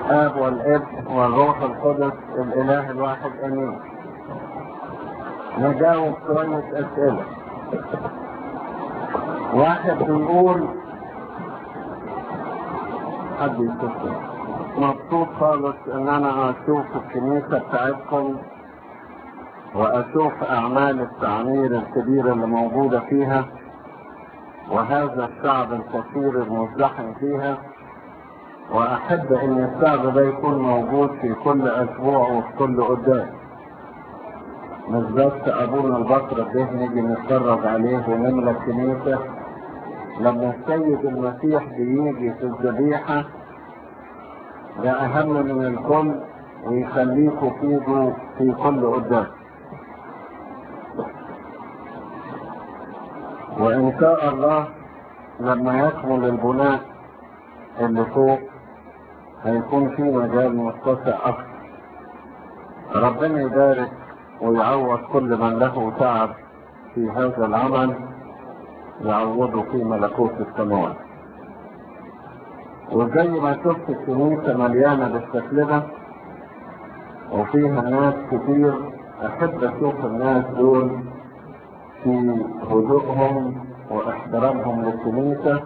الآب والابن والروح القدس الإله الواحد آمين. نجاوب شوية أسئلة. واحد بيقول حد يتصل مبسوط خالص إن أنا أشوف الكنيسة بتاعتكم وأشوف أعمال التعمير الكبيرة اللي موجودة فيها وهذا الشعب الكثير المزدحم فيها وأحب أن الشعب ده يكون موجود في كل أسبوع وفي كل قدام مش بس أبونا البصرة ده نيجي نتفرج عليه ونملى الكنيسة لما السيد المسيح بيجي في الذبيحة ده أهم من الكل ويخليكوا تيجوا في كل قدام وإن شاء الله لما يكمل البناء اللي فوق هيكون في مجال متسع أكثر ربنا يبارك ويعوض كل من له تعب في هذا العمل يعوضه في ملكوت السماوات وزي ما شفت الكنيسة مليانة بالشكل ده وفيها ناس كتير أحب أشوف الناس دول في هدوءهم واحترامهم للكنيسة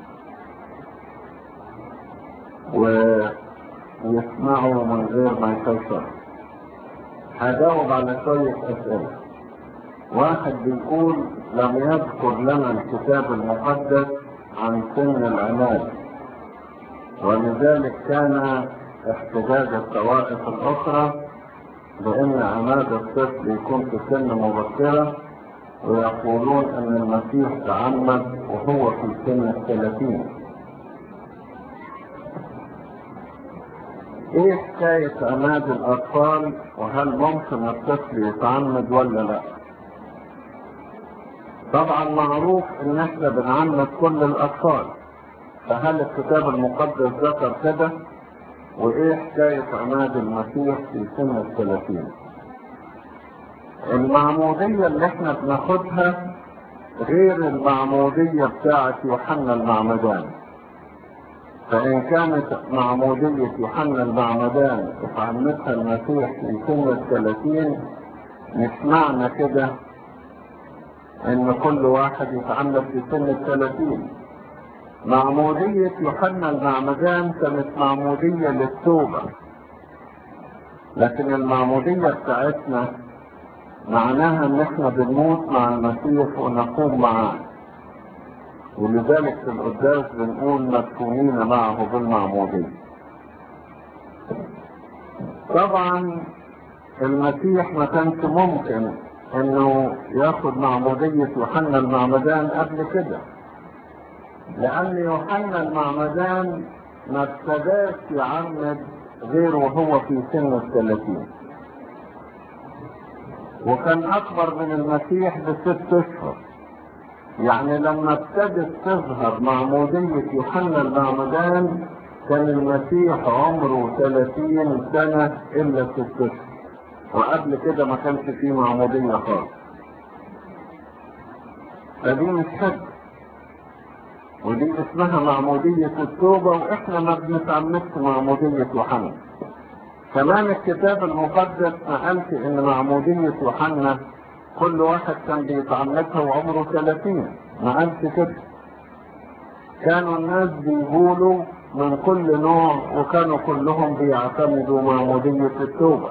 ويسمعوا من غير ما يكسر هجاوب على شوية أسئلة واحد بيقول لم يذكر لنا الكتاب المقدس عن سن العناد ولذلك كان احتجاج الطوائف الأخرى بأن عماد الطفل يكون في سن مبكرة ويقولون أن المسيح تعمد وهو في سن الثلاثين ايه حكاية عماد الأطفال وهل ممكن الطفل يتعمد ولا لا؟ طبعا معروف ان احنا بنعمد كل الأطفال فهل الكتاب المقدس ذكر كده؟ وايه حكاية عماد المسيح في سن الثلاثين؟ المعمودية اللي احنا بناخدها غير المعمودية بتاعة يوحنا المعمدان فإن كانت معمودية يوحنا المعمدان اتعمدها المسيح في سن الثلاثين مش معنى كده إن كل واحد يتعمد في سن الثلاثين معمودية يوحنا المعمدان كانت معمودية للتوبة لكن المعمودية بتاعتنا معناها ان احنا بنموت مع المسيح ونقوم معاه ولذلك في القداس بنقول مدفونين معه بالمعمودية طبعا المسيح ما كانش ممكن انه ياخد معمودية يوحنا المعمدان قبل كده لان يوحنا المعمدان ما ابتداش يعمد غير وهو في سن الثلاثين وكان اكبر من المسيح بست اشهر يعني لما ابتدت تظهر معمودية يوحنا المعمدان كان المسيح عمره 30 سنة الا ست اشهر وقبل كده ما كانش فيه معمودية خالص فدي مش حد ودي اسمها معمودية التوبة واحنا ما بنتعمدش معمودية يوحنا كمان الكتاب المقدس ما قالش ان معمودية يوحنا كل واحد كان بيتعمدها وعمره 30 ما قالش كده كانوا الناس بيقولوا من كل نوع وكانوا كلهم بيعتمدوا معمودية التوبة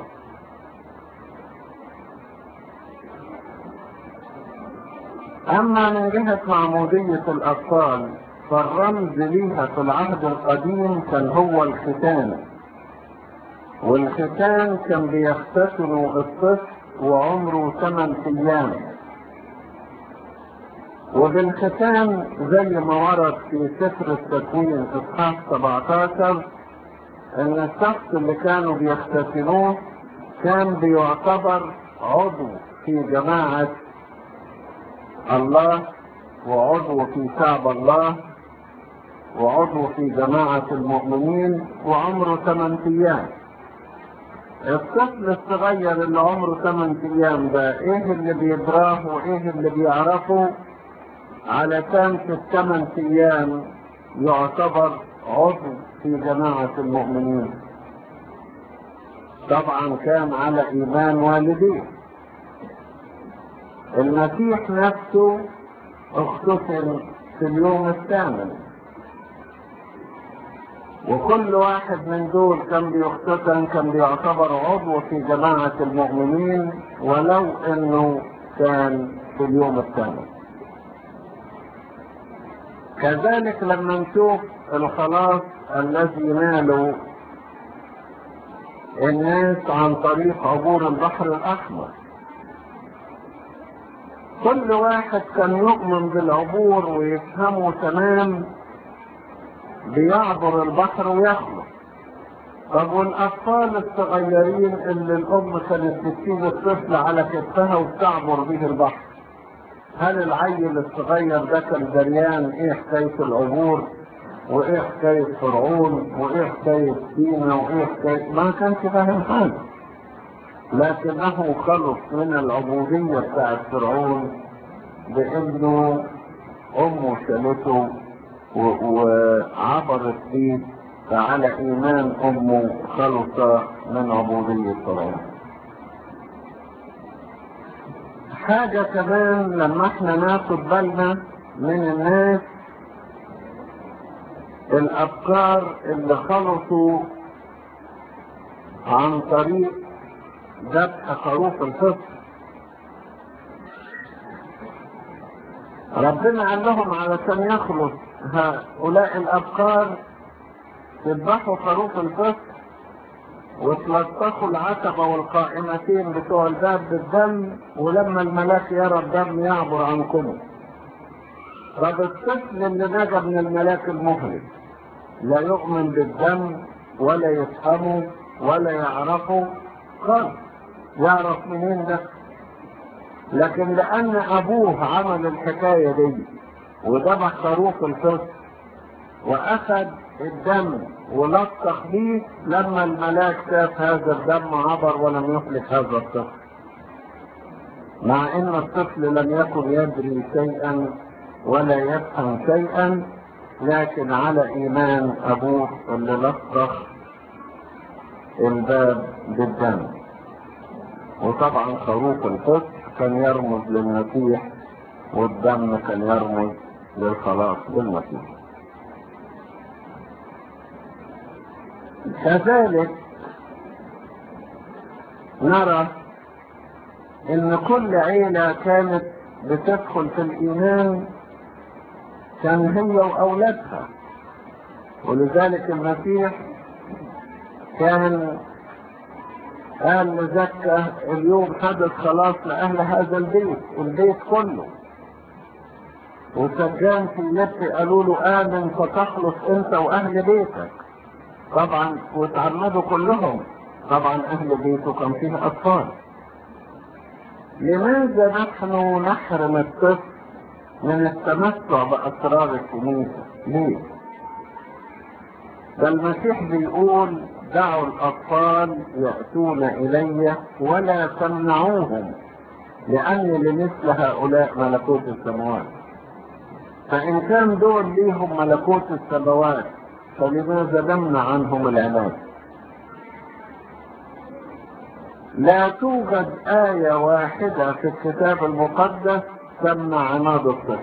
أما من جهة معمودية الأطفال فالرمز ليها في العهد القديم كان هو الختان والختان كان بيختتنوا الطفل وعمره ثمان ايام وبالختان زي ما ورد في سفر التكوين اصحاح 17 ان الشخص اللي كانوا بيختتنوه كان بيعتبر عضو في جماعة الله وعضو في شعب الله وعضو في جماعة المؤمنين وعمره 8 ايام الطفل الصغير اللي عمره 8 ايام ده ايه اللي بيدراه وايه اللي بيعرفه علشان في الثمان ايام يعتبر عضو في جماعة المؤمنين طبعا كان على ايمان والديه المسيح نفسه اختصر في اليوم الثامن وكل واحد من دول كان بيختتن كان بيعتبر عضو في جماعة المؤمنين ولو انه كان في اليوم الثامن كذلك لما نشوف الخلاص الذي ناله الناس عن طريق عبور البحر الأحمر كل واحد كان يؤمن بالعبور ويفهمه تمام بيعبر البحر ويخلص طب والاطفال الصغيرين اللي الام كانت بتسيب الطفل على كتفها وتعبر به البحر هل العيل الصغير ده كان دريان ايه حكايه العبور وايه حكايه فرعون وايه حكايه سينا وايه حكايه ما كانش فاهم حاجه لكنه خلص من العبوديه بتاعت فرعون بانه امه شالته وعبرت فيه فعلى ايمان امه خلص من عبودية فرعون حاجة كمان لما احنا ناخد بالنا من الناس الافكار اللي خلصوا عن طريق ذبح خروف الفطر ربنا قال لهم علشان يخلص هؤلاء الأبكار يذبحوا خروف الفصل وتلطخوا العتبة والقائمتين بتوع الباب بالدم ولما الملاك يرى الدم يعبر عنكم طب الطفل اللي نجا من الملاك المهلك لا يؤمن بالدم ولا يفهمه ولا يعرفه خالص يعرف منين ده لكن لأن أبوه عمل الحكاية دي وذبح خروف الفصل وأخذ الدم ولطخ بيه لما الملاك شاف هذا الدم عبر ولم يهلك هذا الطفل مع ان الطفل لم يكن يدري شيئا ولا يفهم شيئا لكن على ايمان ابوه اللي لطخ الباب بالدم وطبعا خروف الفصل كان يرمز للمسيح والدم كان يرمز للخلاص بالمسيح كذلك نرى ان كل عيلة كانت بتدخل في الايمان كان هي واولادها ولذلك المسيح كان قال لزكى اليوم حدث خلاص لأهل هذا البيت البيت كله وسجان في يبكي قالوا له آمن فتخلص أنت وأهل بيتك طبعا وتعمدوا كلهم طبعا أهل بيته كان فيه أطفال لماذا نحن نحرم الطفل من التمتع بأسرار الكنيسة؟ ليه؟ ده المسيح بيقول دعوا الأطفال يأتون إلي ولا تمنعوهم لأن لمثل هؤلاء ملكوت السماوات فإن كان دول ليهم ملكوت السماوات فلماذا نمنع عنهم العلاج لا توجد آية واحدة في الكتاب المقدس تمنع عناد الطفل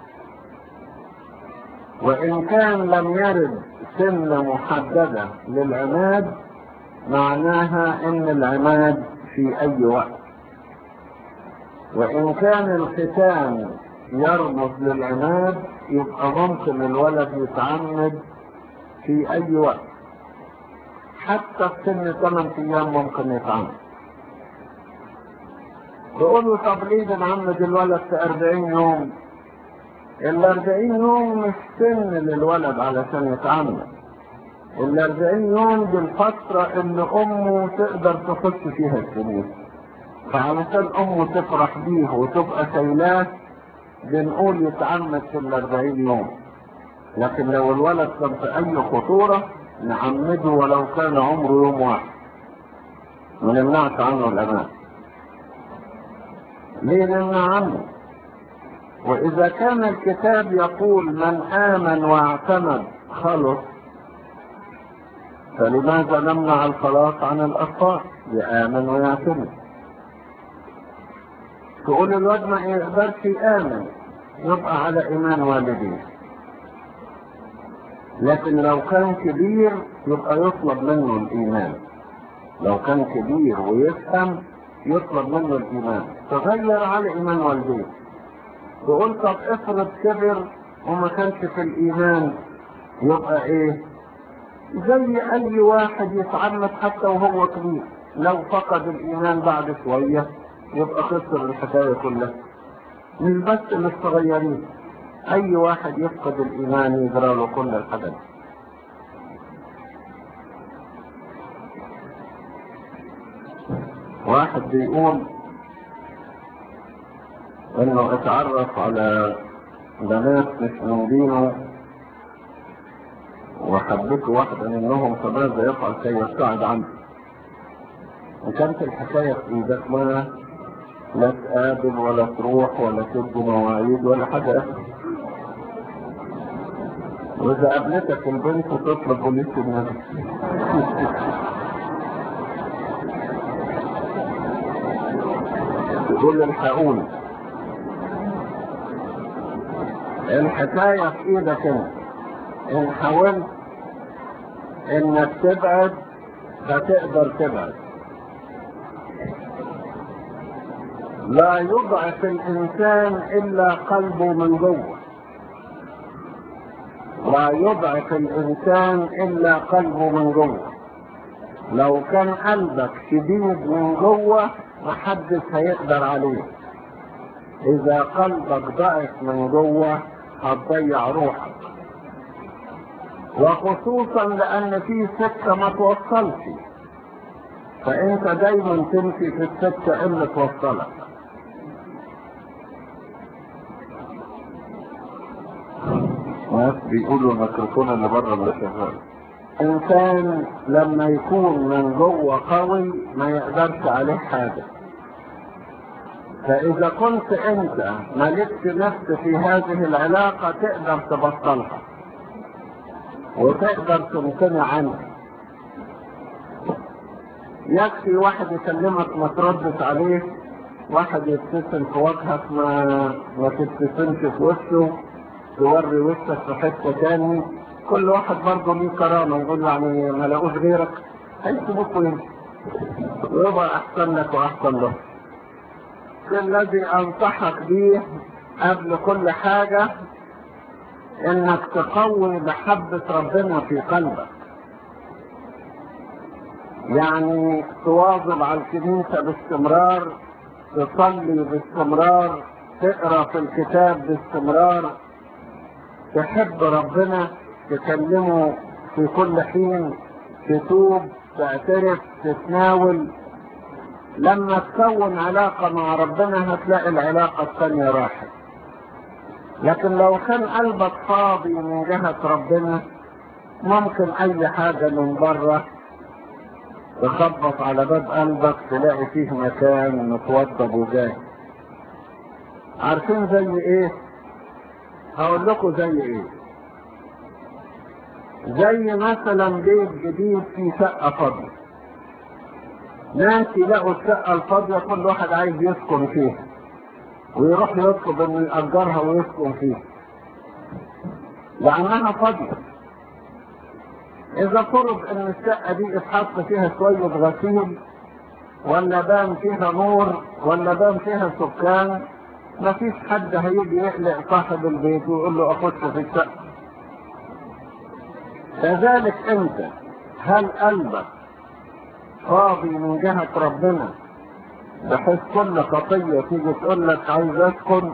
وإن كان لم يرد سن محددة للعماد معناها ان العماد في اي وقت وان كان الختان يرمز للعماد يبقى ممكن الولد يتعمد في اي وقت حتى في سن 8 ايام ممكن يتعمد تقولوا طب ليه بنعمد الولد في 40 يوم الأربعين يوم مش سن للولد علشان يتعمد الأربعين يوم دي الفترة اللي أمه تقدر تخش فيها الكنيسة فعلشان أمه تفرح بيه وتبقى شايلاه بنقول يتعمد في الأربعين يوم لكن لو الولد كان في أي خطورة نعمده ولو كان عمره يوم واحد ما نمنعش عنه الأمان ليه نمنع عنه؟ وإذا كان الكتاب يقول من آمن واعتمد خلص فلماذا نمنع الخلاص عن الأطفال يآمن ويعتمد تقول الواد ما يقدرش يآمن يبقى على إيمان والديه لكن لو كان كبير يبقى يطلب منه الإيمان لو كان كبير ويفهم يطلب منه الإيمان تغير على إيمان والديه تقول طب افرض كبر وما كانش في الإيمان يبقى إيه زي أي واحد يتعمد حتى وهو كبير لو فقد الإيمان بعد شوية يبقى خسر الحكاية كلها مش بس للصغيرين أي واحد يفقد الإيمان يجرى له كل الحدث واحد بيقول انه اتعرف على بنات مش من دينه وحبته واحدة منهم فماذا يفعل كي يبتعد عنه وكانت الحكاية في ايدك ما لا تقابل ولا تروح ولا تدي مواعيد ولا حاجة وإذا قابلتك البنت تطلب بوليس النبي تقول الحقوني الحكاية في ايدك انت ان حاولت انك تبعد هتقدر تبعد لا يضعف الانسان الا قلبه من جوه لا يضعف الانسان الا قلبه من جوه لو كان قلبك شديد من جوه محدش هيقدر عليه اذا قلبك ضعف من جوه هتضيع روحك وخصوصا لان في سكه ما توصلش فانت دايما تمشي في السكه اللي توصلك ناس بيقولوا الميكروفون اللي بره مش شغال انسان لما يكون من جوه قوي ما يقدرش عليه حاجه فاذا كنت انت ملكت نفس في هذه العلاقه تقدر تبطلها وتقدر تمتنع عنها يكفي واحد يكلمك ما تردش عليه واحد يبتسم في وجهك ما ما تبتسمش في وشه توري وشك في حته تاني كل واحد برضه ليه كرامه يقول يعني ما لاقوش غيرك هيسيبوك ويمشي ويبقى احسن لك واحسن له الذي انصحك به قبل كل حاجه انك تقوي محبه ربنا في قلبك يعني تواظب على الكنيسه باستمرار تصلي باستمرار تقرا في الكتاب باستمرار تحب ربنا تكلمه في كل حين تتوب تعترف تتناول لما تكون علاقة مع ربنا هتلاقي العلاقة الثانية راحت لكن لو كان قلبك فاضي من جهة ربنا ممكن أي حاجة من بره تخبط على باب قلبك تلاقي فيه مكان متوضب وجاهز عارفين زي ايه؟ هقول لكم زي ايه زي مثلا بيت جديد فيه شقه فاضيه ناس يلاقوا الشقه الفاضيه كل واحد عايز يسكن فيها ويروح يطلب انه يأجرها ويسكن فيها لأنها فاضية إذا فرض إن الشقة دي اتحط فيها شوية غسيل ولا بان فيها نور ولا بان فيها سكان مفيش حد هيجي يقلق صاحب البيت ويقول له اخش في الشقه كذلك انت هل قلبك فاضي من جهة ربنا بحيث كل خطية تيجي تقول لك عايز اسكن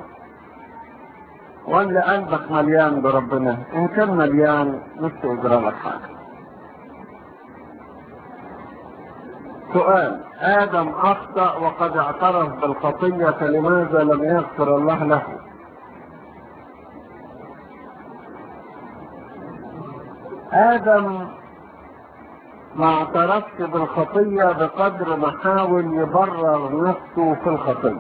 ولا قلبك مليان بربنا ان كان مليان مش تجرى لك حاجة سؤال آدم أخطأ وقد اعترف بالخطية فلماذا لم يغفر الله له؟ آدم ما اعترفش بالخطية بقدر ما حاول يبرر نفسه في الخطية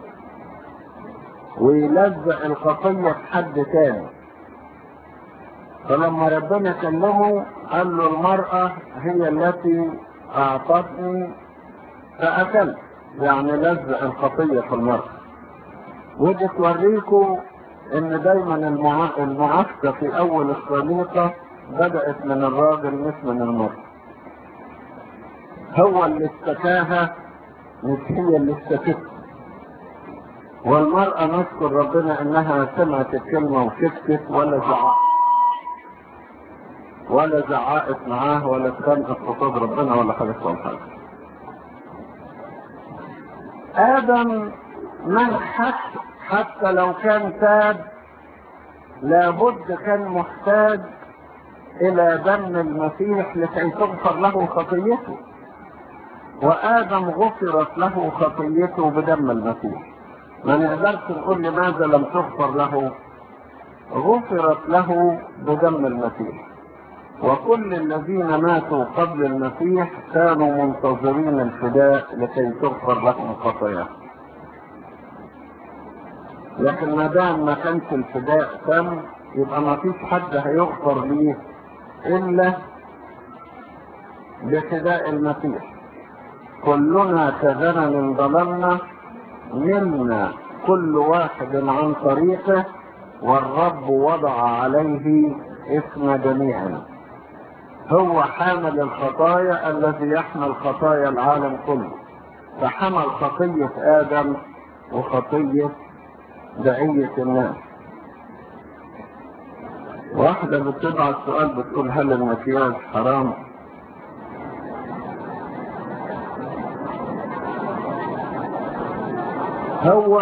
ويلزق الخطية في حد تاني فلما ربنا كلمه قال له المرأة هي التي أعطتني فأكلت يعني لزق الخطية في المرأة ودي توريكم ان دايما المع- المعافسة في اول الخليقة بدأت من الراجل مش من المرأة هو اللي اشتكاها مش هي اللي اشتكتها والمرأة نشكر ربنا انها سمعت الكلمة وسكتت ولا زعقت ولا زعقت معاه ولا اتخانقت قصاد ربنا ولا حاجة ولا حاجة آدم من حتى حتى لو كان تاب لابد كان محتاج إلى دم المسيح لكي تغفر له خطيته وآدم غفرت له خطيته بدم المسيح ما نقدرش نقول لماذا لم تغفر له غفرت له بدم المسيح وكل الذين ماتوا قبل المسيح كانوا منتظرين الفداء لكي تغفر لهم خطاياهم لكن ما دام ما كانش الفداء تم يبقى ما فيش حد هيغفر ليه الا بفداء المسيح كلنا كغنم ضللنا منا كل واحد عن طريقه والرب وضع عليه اسم جميعنا هو حامل الخطايا الذي يحمل خطايا العالم كله فحمل خطية آدم وخطية بقية الناس واحدة بتبعت سؤال بتقول هل المكياج حرام؟ هو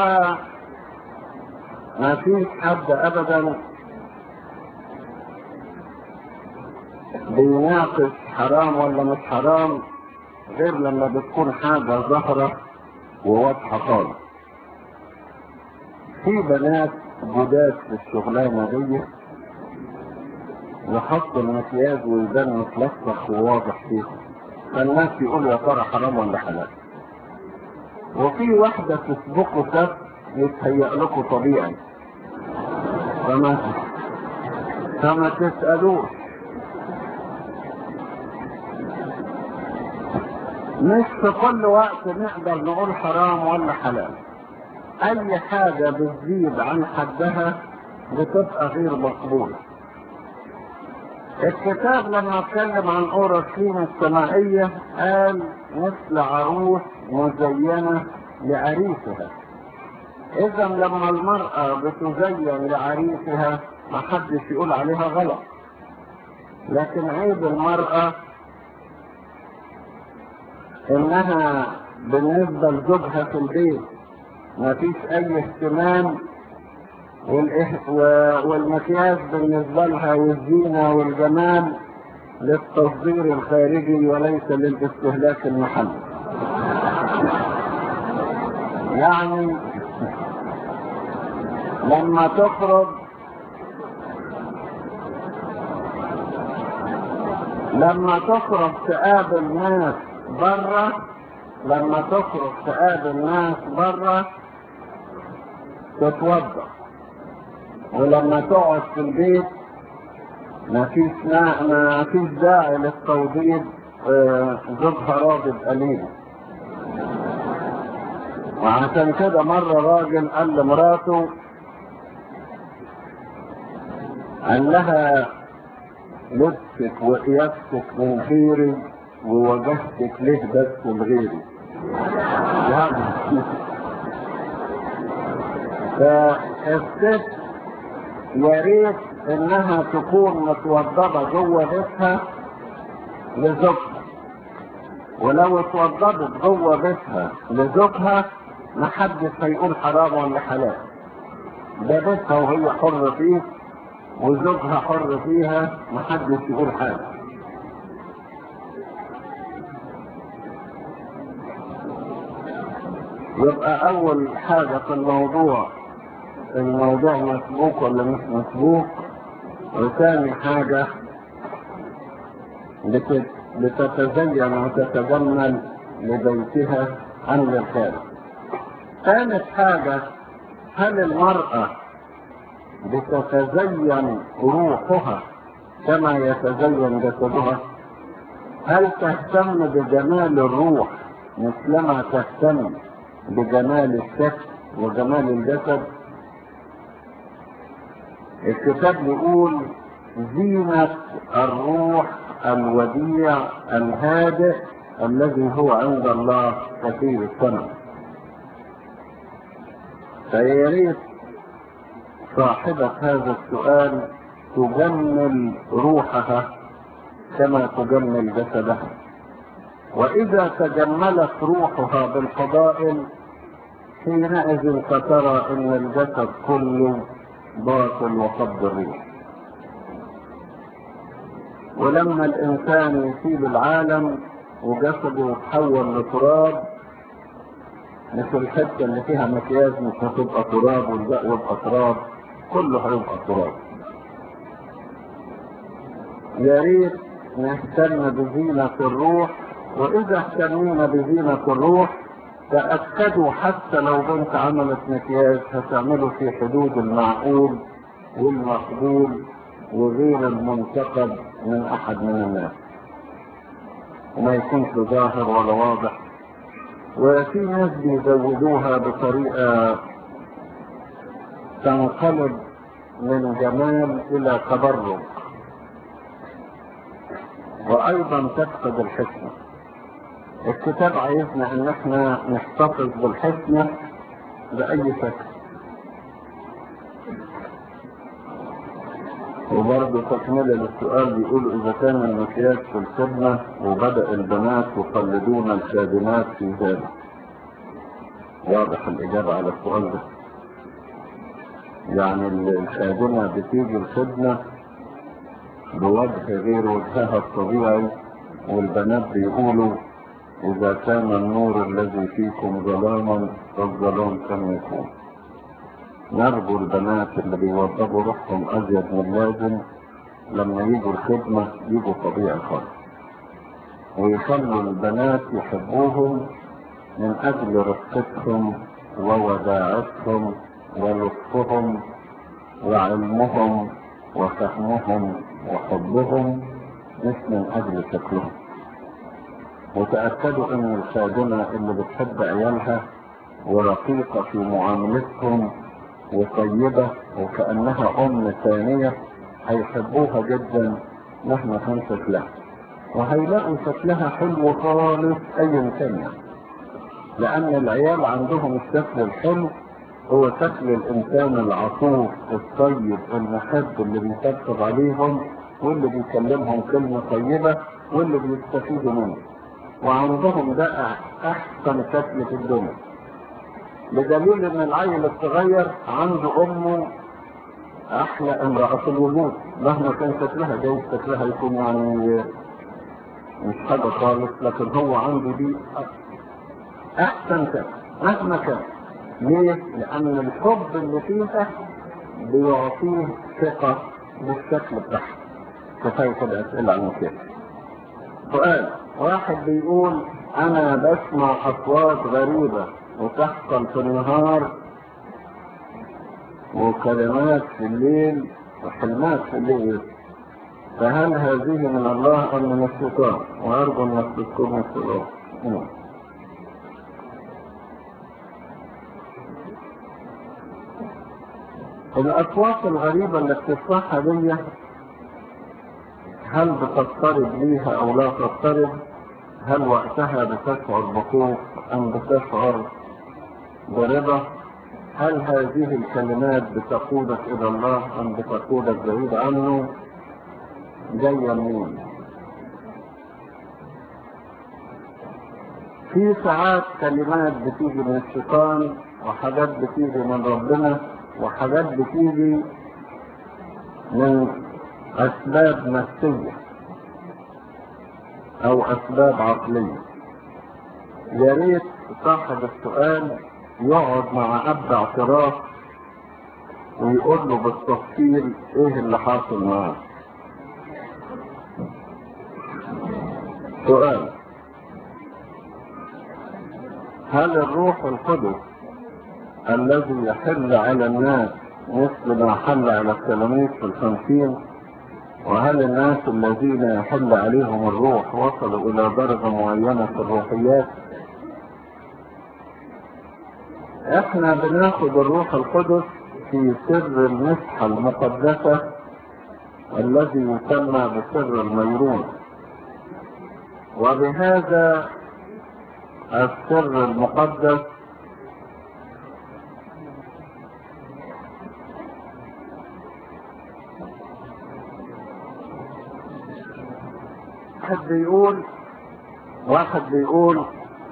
ما فيش حد ابدا بيناقش حرام ولا مش حرام غير لما بتكون حاجة ظاهرة وواضحة خالص في بنات جداد في الشغلانة دي يحط المكياج ويبان متلصق وواضح فيه فالناس يقولوا يا ترى حرام ولا حلال وفي واحدة تسبقه سب يتهيأ لكم طبيعي فما فما تسألوش مش في كل وقت نقدر نقول حرام ولا حلال اي حاجة بتزيد عن حدها بتبقى غير مقبولة الكتاب لما اتكلم عن اورشليم السمائية قال مثل عروس مزينة لعريسها اذا لما المرأة بتزين لعريسها ما حدش يقول عليها غلط لكن عيب المرأة انها بالنسبة لزوجها في البيت ما فيش اي اهتمام والإح... و- والمكياج بالنسبة لها والزينة والجمال للتصدير الخارجي وليس للاستهلاك المحلي يعني لما تخرج لما تخرج تقابل ناس بره لما تخرج تقابل ناس بره تتوضا ولما تقعد في البيت ما فيش ما, ما فيش داعي للتوضيب آه، زوجها راضي بقليل وعشان كده مرة راجل قال لمراته قال لها لبسك وقياستك من غيري ووجهتك ليه بس لغيري يعني فالست يا ريت انها تكون متوضبه جوه بيتها لزوجها ولو اتوضبت جوه بيتها لزوجها محدش هيقول حرام ولا حلال ده بيتها وهي حرة فيه وزوجها حر فيها محدش يقول حاجة يبقى أول حاجة في الموضوع الموضوع مسبوق ولا مش مسبوق وثاني حاجة بت- بتتزين وتتجمل لبيتها عن للخارج ثالث حاجة هل المرأة بتتزين روحها كما يتزين جسدها هل تهتم بجمال الروح مثلما تهتم بجمال الشكل وجمال الجسد الكتاب يقول زينة الروح الوديع الهادئ الذي هو عند الله كثير الثمن فيا ريت صاحبة هذا السؤال تجمل روحها كما تجمل جسدها وإذا تجملت روحها بالفضائل حينئذ سترى أن الجسد كله باطل وقبض الريح ولما الإنسان يسيب العالم وجسده يتحول لتراب مثل الحته اللي فيها مكياج مش هتبقى تراب والباقي يبقى تراب كله هيبقى تراب يا ريت نهتم بزينة الروح وإذا اهتمينا بزينة الروح تأكدوا حتى لو بنت عملت مكياج هتعمله في حدود المعقول والمقبول وغير المنتقد من أحد من الناس وما يكونش ظاهر ولا واضح وفي ناس بيزودوها بطريقة تنقلب من جمال إلى تبرج وأيضا تفقد الحكمة الكتاب عايزنا إن احنا نحتفظ بالحكمة بأي شكل وبرضه تكملة للسؤال بيقول إذا كان المكياج في الخدمة وبدأ البنات يقلدون الخادمات في ذلك. واضح الإجابة على السؤال ده. يعني الخادمة بتيجي الخدمة بوجه غير وجهها الطبيعي والبنات بيقولوا إذا كان النور الذي فيكم ظلاما فالظلام كم يكون. نرجو البنات اللي بيوضبوا روحهم ازيد من اللازم لما يجوا الخدمة يجوا طبيعي خالص ويخلوا البنات يحبوهم من اجل رقتهم ووداعتهم ولطفهم وعلمهم وفهمهم وحبهم مش من اجل شكلهم وتأكدوا ان الخادمة اللي بتحب عيالها ورقيقة في معاملتهم وطيبة وكأنها أم ثانية هيحبوها جدا مهما كان شكلها وهيلاقوا شكلها حلو خالص أيا كان يعني. لأن العيال عندهم الشكل الحلو هو شكل الإنسان العطوف الطيب المحب اللي بيطبطب عليهم واللي بيكلمهم كلمة طيبة واللي بيستفيدوا منه وعندهم ده أحسن شكل في الدنيا بدليل ان العيل الصغير عنده امه احلى امرأة في الوجود مهما كان شكلها جاي شكلها يكون يعني مش حاجة خالص لكن هو عنده دي احسن شكل مهما كان ليه؟ لان الحب اللي فيها بيعطيه ثقة بالشكل بتاعها كفاية كده اسئلة عن كده سؤال واحد بيقول انا بسمع اصوات غريبة وتحصل في النهار وكلمات في الليل وحلمات في الليل فهل هذه من الله أم من الشيطان؟ وأرجو أنك تذكرني السؤال. الأصوات الغريبة اللي بتسمعها دي هل بتضطرب ليها أو لا تضطرب؟ هل وقتها بتشعر بخوف أم بتشعر برضا هل هذه الكلمات بتقودك الى الله ام بتقودك بعيد عنه جاية منين في ساعات كلمات بتيجي من الشيطان وحاجات بتيجي من ربنا وحاجات بتيجي من اسباب نفسية او اسباب عقلية يا ريت صاحب السؤال يقعد مع اب اعتراف ويقول له بالتفصيل ايه اللي حاصل معاه سؤال هل الروح القدس الذي يحل على الناس مثل ما حل على التلاميذ في الخمسين وهل الناس الذين يحل عليهم الروح وصلوا إلى درجة معينة في الروحيات احنا بناخد الروح القدس في سر المسحة المقدسة الذي يسمى بسر الميرون وبهذا السر المقدس واحد بيقول واحد بيقول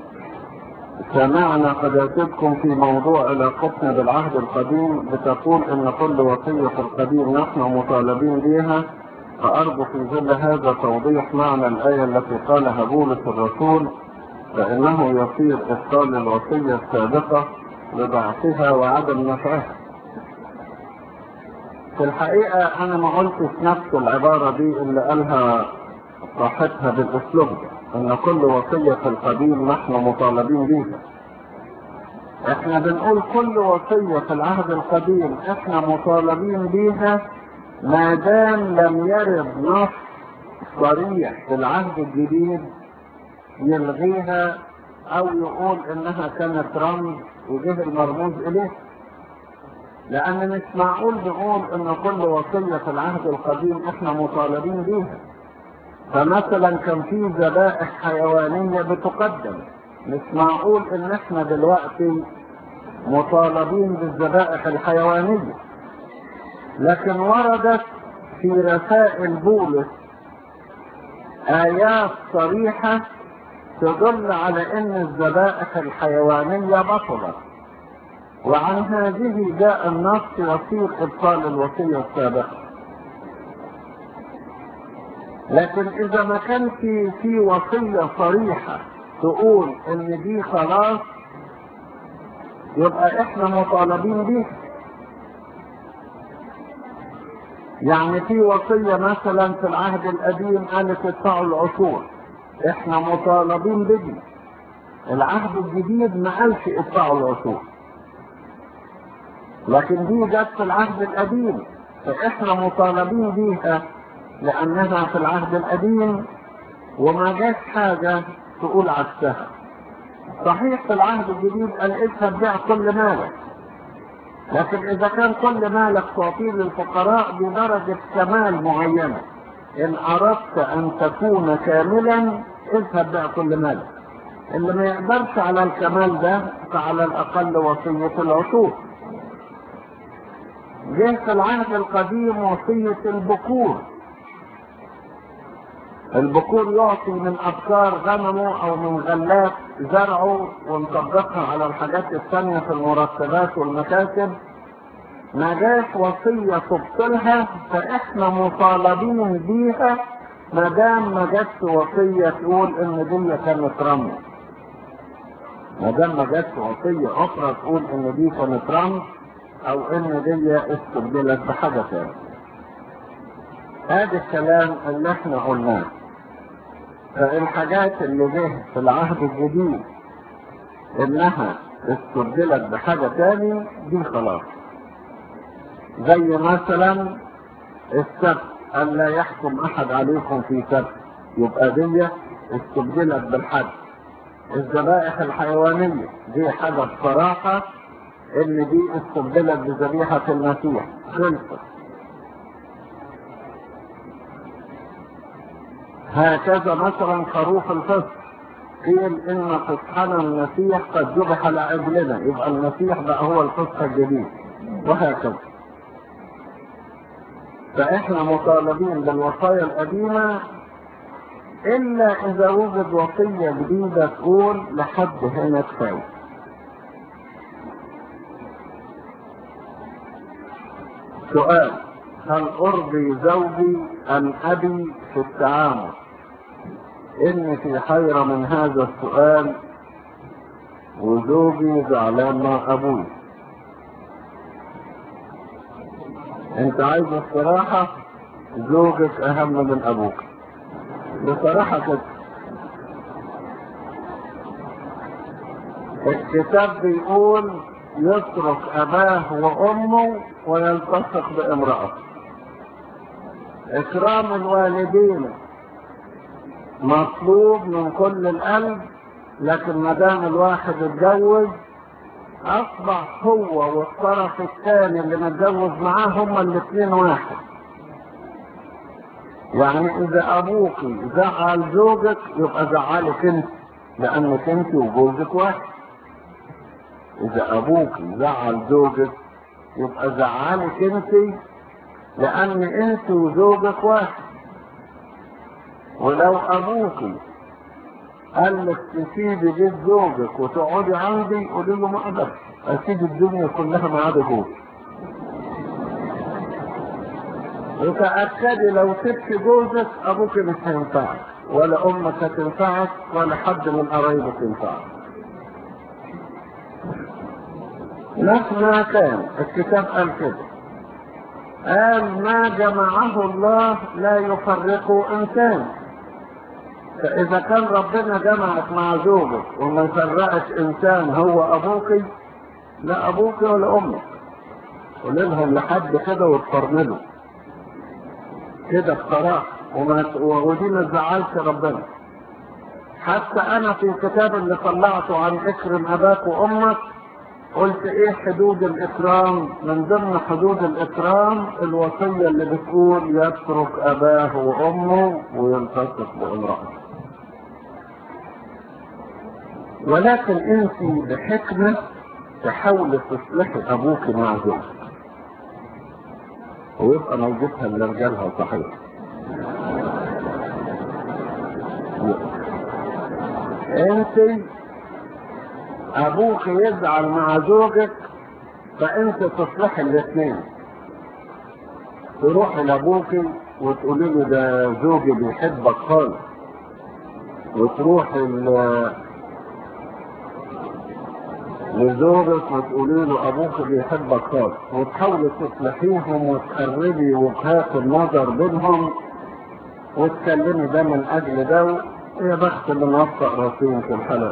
سمعنا قداستكم في موضوع علاقتنا بالعهد القديم بتقول ان كل وصية في القديم نحن مطالبين بها فأرجو في ظل هذا توضيح معنى الآية التي قالها بولس الرسول فإنه يصير إبطال الوصية السابقة لضعفها وعدم نفعها. في الحقيقة أنا ما قلتش نفس العبارة دي اللي قالها صاحبها بالأسلوب ان كل وصية في القديم نحن مطالبين بيها احنا بنقول كل وصية في العهد القديم احنا مطالبين بيها ما دام لم يرد نص صريح في العهد الجديد يلغيها او يقول انها كانت رمز وجه المرموز اليه لان مش معقول نقول ان كل وصية في العهد القديم احنا مطالبين بيها فمثلا كان في ذبائح حيوانية بتقدم مش معقول ان احنا دلوقتي مطالبين بالذبائح الحيوانية لكن وردت في رسائل بولس آيات صريحة تدل على ان الذبائح الحيوانية بطلت وعن هذه جاء النص يصير ابطال الوصية السابقة لكن اذا ما كان في في وصية صريحة تقول ان دي خلاص يبقى احنا مطالبين بيها يعني في وصية مثلا في العهد القديم قالت ادفعوا العشور احنا مطالبين بدي العهد الجديد ما قالش ادفعوا العشور لكن دي جت في العهد القديم فاحنا مطالبين بيها لأنها في العهد القديم وما جاش حاجة تقول عكسها صحيح في العهد الجديد قال اذهب بيع كل مالك لكن إذا كان كل مالك تعطيه للفقراء بدرجة كمال معينة إن أردت أن تكون كاملا اذهب بيع كل مالك اللي ما يقدرش على الكمال ده فعلى الأقل وصية العشور جه في العهد القديم وصية البكور البكور يعطي من افكار غنمه او من غلات زرعه ونطبقها على الحاجات الثانية في المرتبات والمكاتب ما جاش وصية تبطلها فاحنا مطالبين بيها ما دام ما جاتش وصية تقول ان دي كانت رمز ما دام ما جاتش وصية اخرى تقول ان دي كانت رمز او ان دي استبدلت بحاجة ثانية هذا الكلام اللي احنا قلناه فالحاجات اللي جه في العهد الجديد انها استبدلت بحاجة تاني دي خلاص زي مثلا السبت أن لا يحكم أحد عليكم في سبت يبقى دي استبدلت بالحد الذبائح الحيوانية دي حاجة بصراحة إن دي استبدلت بذبيحة المسيح خلصت هكذا مثلا خروف الفصل قيل ان فصحنا المسيح قد ذبح لعجلنا يبقى المسيح بقى هو الفصح الجديد وهكذا فاحنا مطالبين بالوصايا القديمة الا اذا وجد وصية جديدة تقول لحد هنا كفاية سؤال هل ارضي زوجي ام ابي في التعامل اني في حيرة من هذا السؤال وزوجي زعلان مع ابوي انت عايز الصراحة زوجك اهم من ابوك بصراحة كده الكتاب بيقول يترك اباه وامه ويلتصق بامرأة اكرام الوالدين مطلوب من كل القلب لكن ما دام الواحد اتجوز اصبح هو والطرف الثاني اللي متجوز معاه هما الاثنين واحد يعني اذا ابوك زعل زوجك يبقى زعلك انت لانك انت وجوزك واحد اذا ابوك زعل زوجك يبقى زعلك انت لان انت وزوجك واحد ولو ابوك قال لك تسيبي بيت زوجك وتقعدي عندي قولي له ما اقدرش اسيب الدنيا كلها ما عدا جوزك وتأكدي لو سبت جوزك ابوك مش هينفعك ولا امك هتنفعك ولا حد من قرايبك ينفعك مهما كان الكتاب قال كده قال ما جمعه الله لا يفرقه انسان فاذا كان ربنا جمعك مع زوجك وما يفرقش انسان هو ابوك لا ابوك ولا امك قول لهم لحد كده وتفرملوا كده بصراحه وما ودي ما تزعلش ربنا حتى انا في الكتاب اللي طلعته عن اكرم اباك وامك قلت ايه حدود الاكرام من ضمن حدود الاكرام الوصية اللي بتقول يترك اباه وامه ويلتصق بامرأته ولكن انت بحكمة تحاول تصلحي ابوك مع زوجك ويبقى موجودها لرجالها صحيح انت ابوك يزعل مع زوجك فانت تصلح الاثنين تروح لابوك وتقولي له ده زوجي بيحبك خالص وتروح لزوجك وتقولي له ابوك بيحبك خالص وتحاولي تصلحيهم وتقربي وجهات النظر بينهم وتكلمي ده من اجل ده يا بخت اللي موفق راسين في الحلال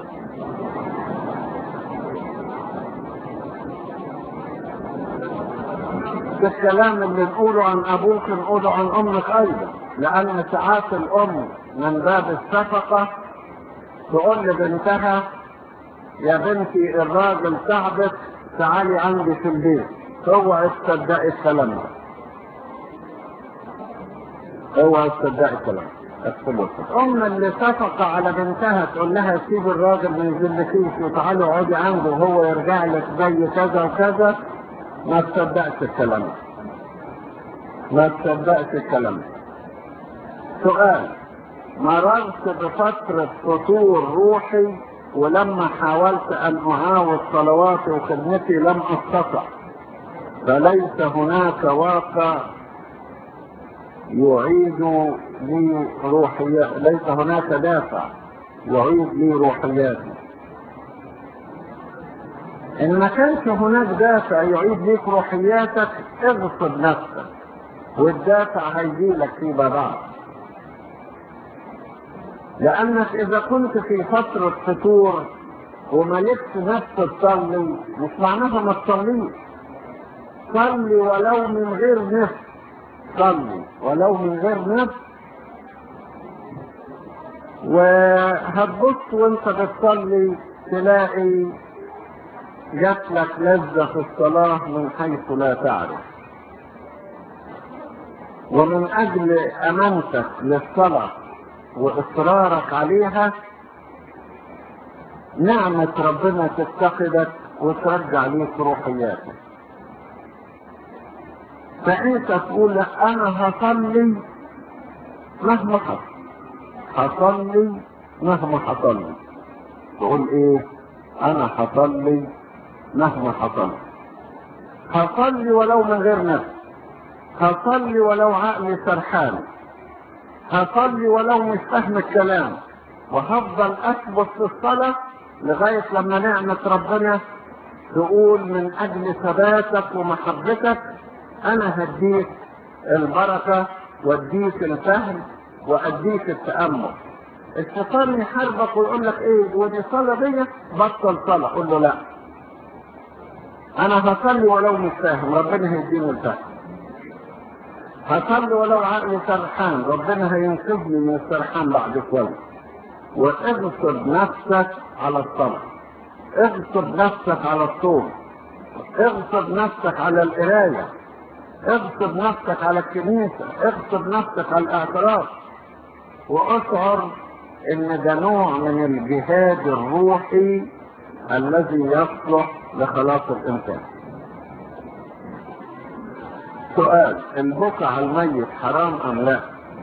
الكلام اللي نقوله عن ابوك نقوله عن امك ايضا لان ساعات الام من باب الشفقة تقول لبنتها يا بنتي الراجل تعبك تعالي عندي في البيت اوعي تصدقي الكلام ده اوعي تصدقي الكلام ام اللي شفقة على بنتها تقول لها سيب الراجل ما يذلكيش وتعالي اقعدي عنده وهو يرجع لك زي كذا وكذا ما تصدقش الكلام ما تصدقش الكلام سؤال مررت بفترة فتور روحي ولما حاولت ان اعاود صلواتي وخدمتي لم استطع فليس هناك واقع يعيد لي روحيات ليس هناك دافع يعيد لي روحياتي ان ما كانش هناك دافع يعيد ليك روحياتك اغصب نفسك والدافع هيجيلك فيما بعد لانك اذا كنت في فترة فتور وما لكش نفس تصلي مش معناها ما تصليش صلي ولو من غير نفس صلي ولو من غير نفس وهتبص وانت بتصلي تلاقي جات لك لذة في الصلاة من حيث لا تعرف ومن أجل أمانتك للصلاة وإصرارك عليها نعمة ربنا تفتقدك وترجع ليك روحياتك فأنت تقول لك أنا هصلي مهما حصل هصلي مهما حصل لي تقول إيه أنا هصلي مهما حصل هصلي ولو من غير نفس هصلي ولو عقلي سرحان هصلي ولو مش فاهم الكلام وهفضل اثبت في الصلاة لغاية لما نعمة ربنا تقول من اجل ثباتك ومحبتك انا هديك البركة واديك الفهم واديك التأمل الشيطان يحاربك ويقول لك ايه ودي صلاة دي بطل صلاة قول له لا انا هصلي ولو مش فاهم ربنا هيديني الفهم هصلي ولو عقلي سرحان ربنا هينقذني من السرحان بعد شوية واغصب نفسك على الصلاة اغصب نفسك على الصوم اغصب نفسك على القراية اغصب نفسك على الكنيسة اغصب نفسك على الاعتراف واشعر ان ده نوع من الجهاد الروحي الذي يصلح لخلاص الانسان سؤال البكاء على الميت حرام ام لا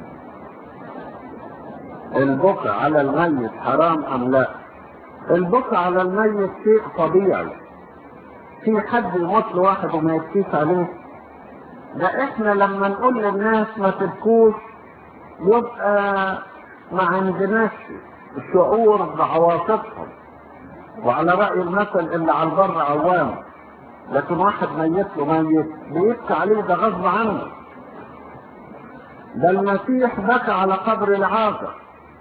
البكاء على الميت حرام ام لا البكاء على الميت شيء طبيعي في حد يموت لواحد وما يبكيش عليه ده احنا لما نقول للناس ما تبكوش يبقى ما عندناش شعور بعواطفهم وعلى رأي المثل اللي على البر عوام لكن واحد ميت له ميت بيبكي عليه ده غصب عنه ده المسيح بكى على قبر العازر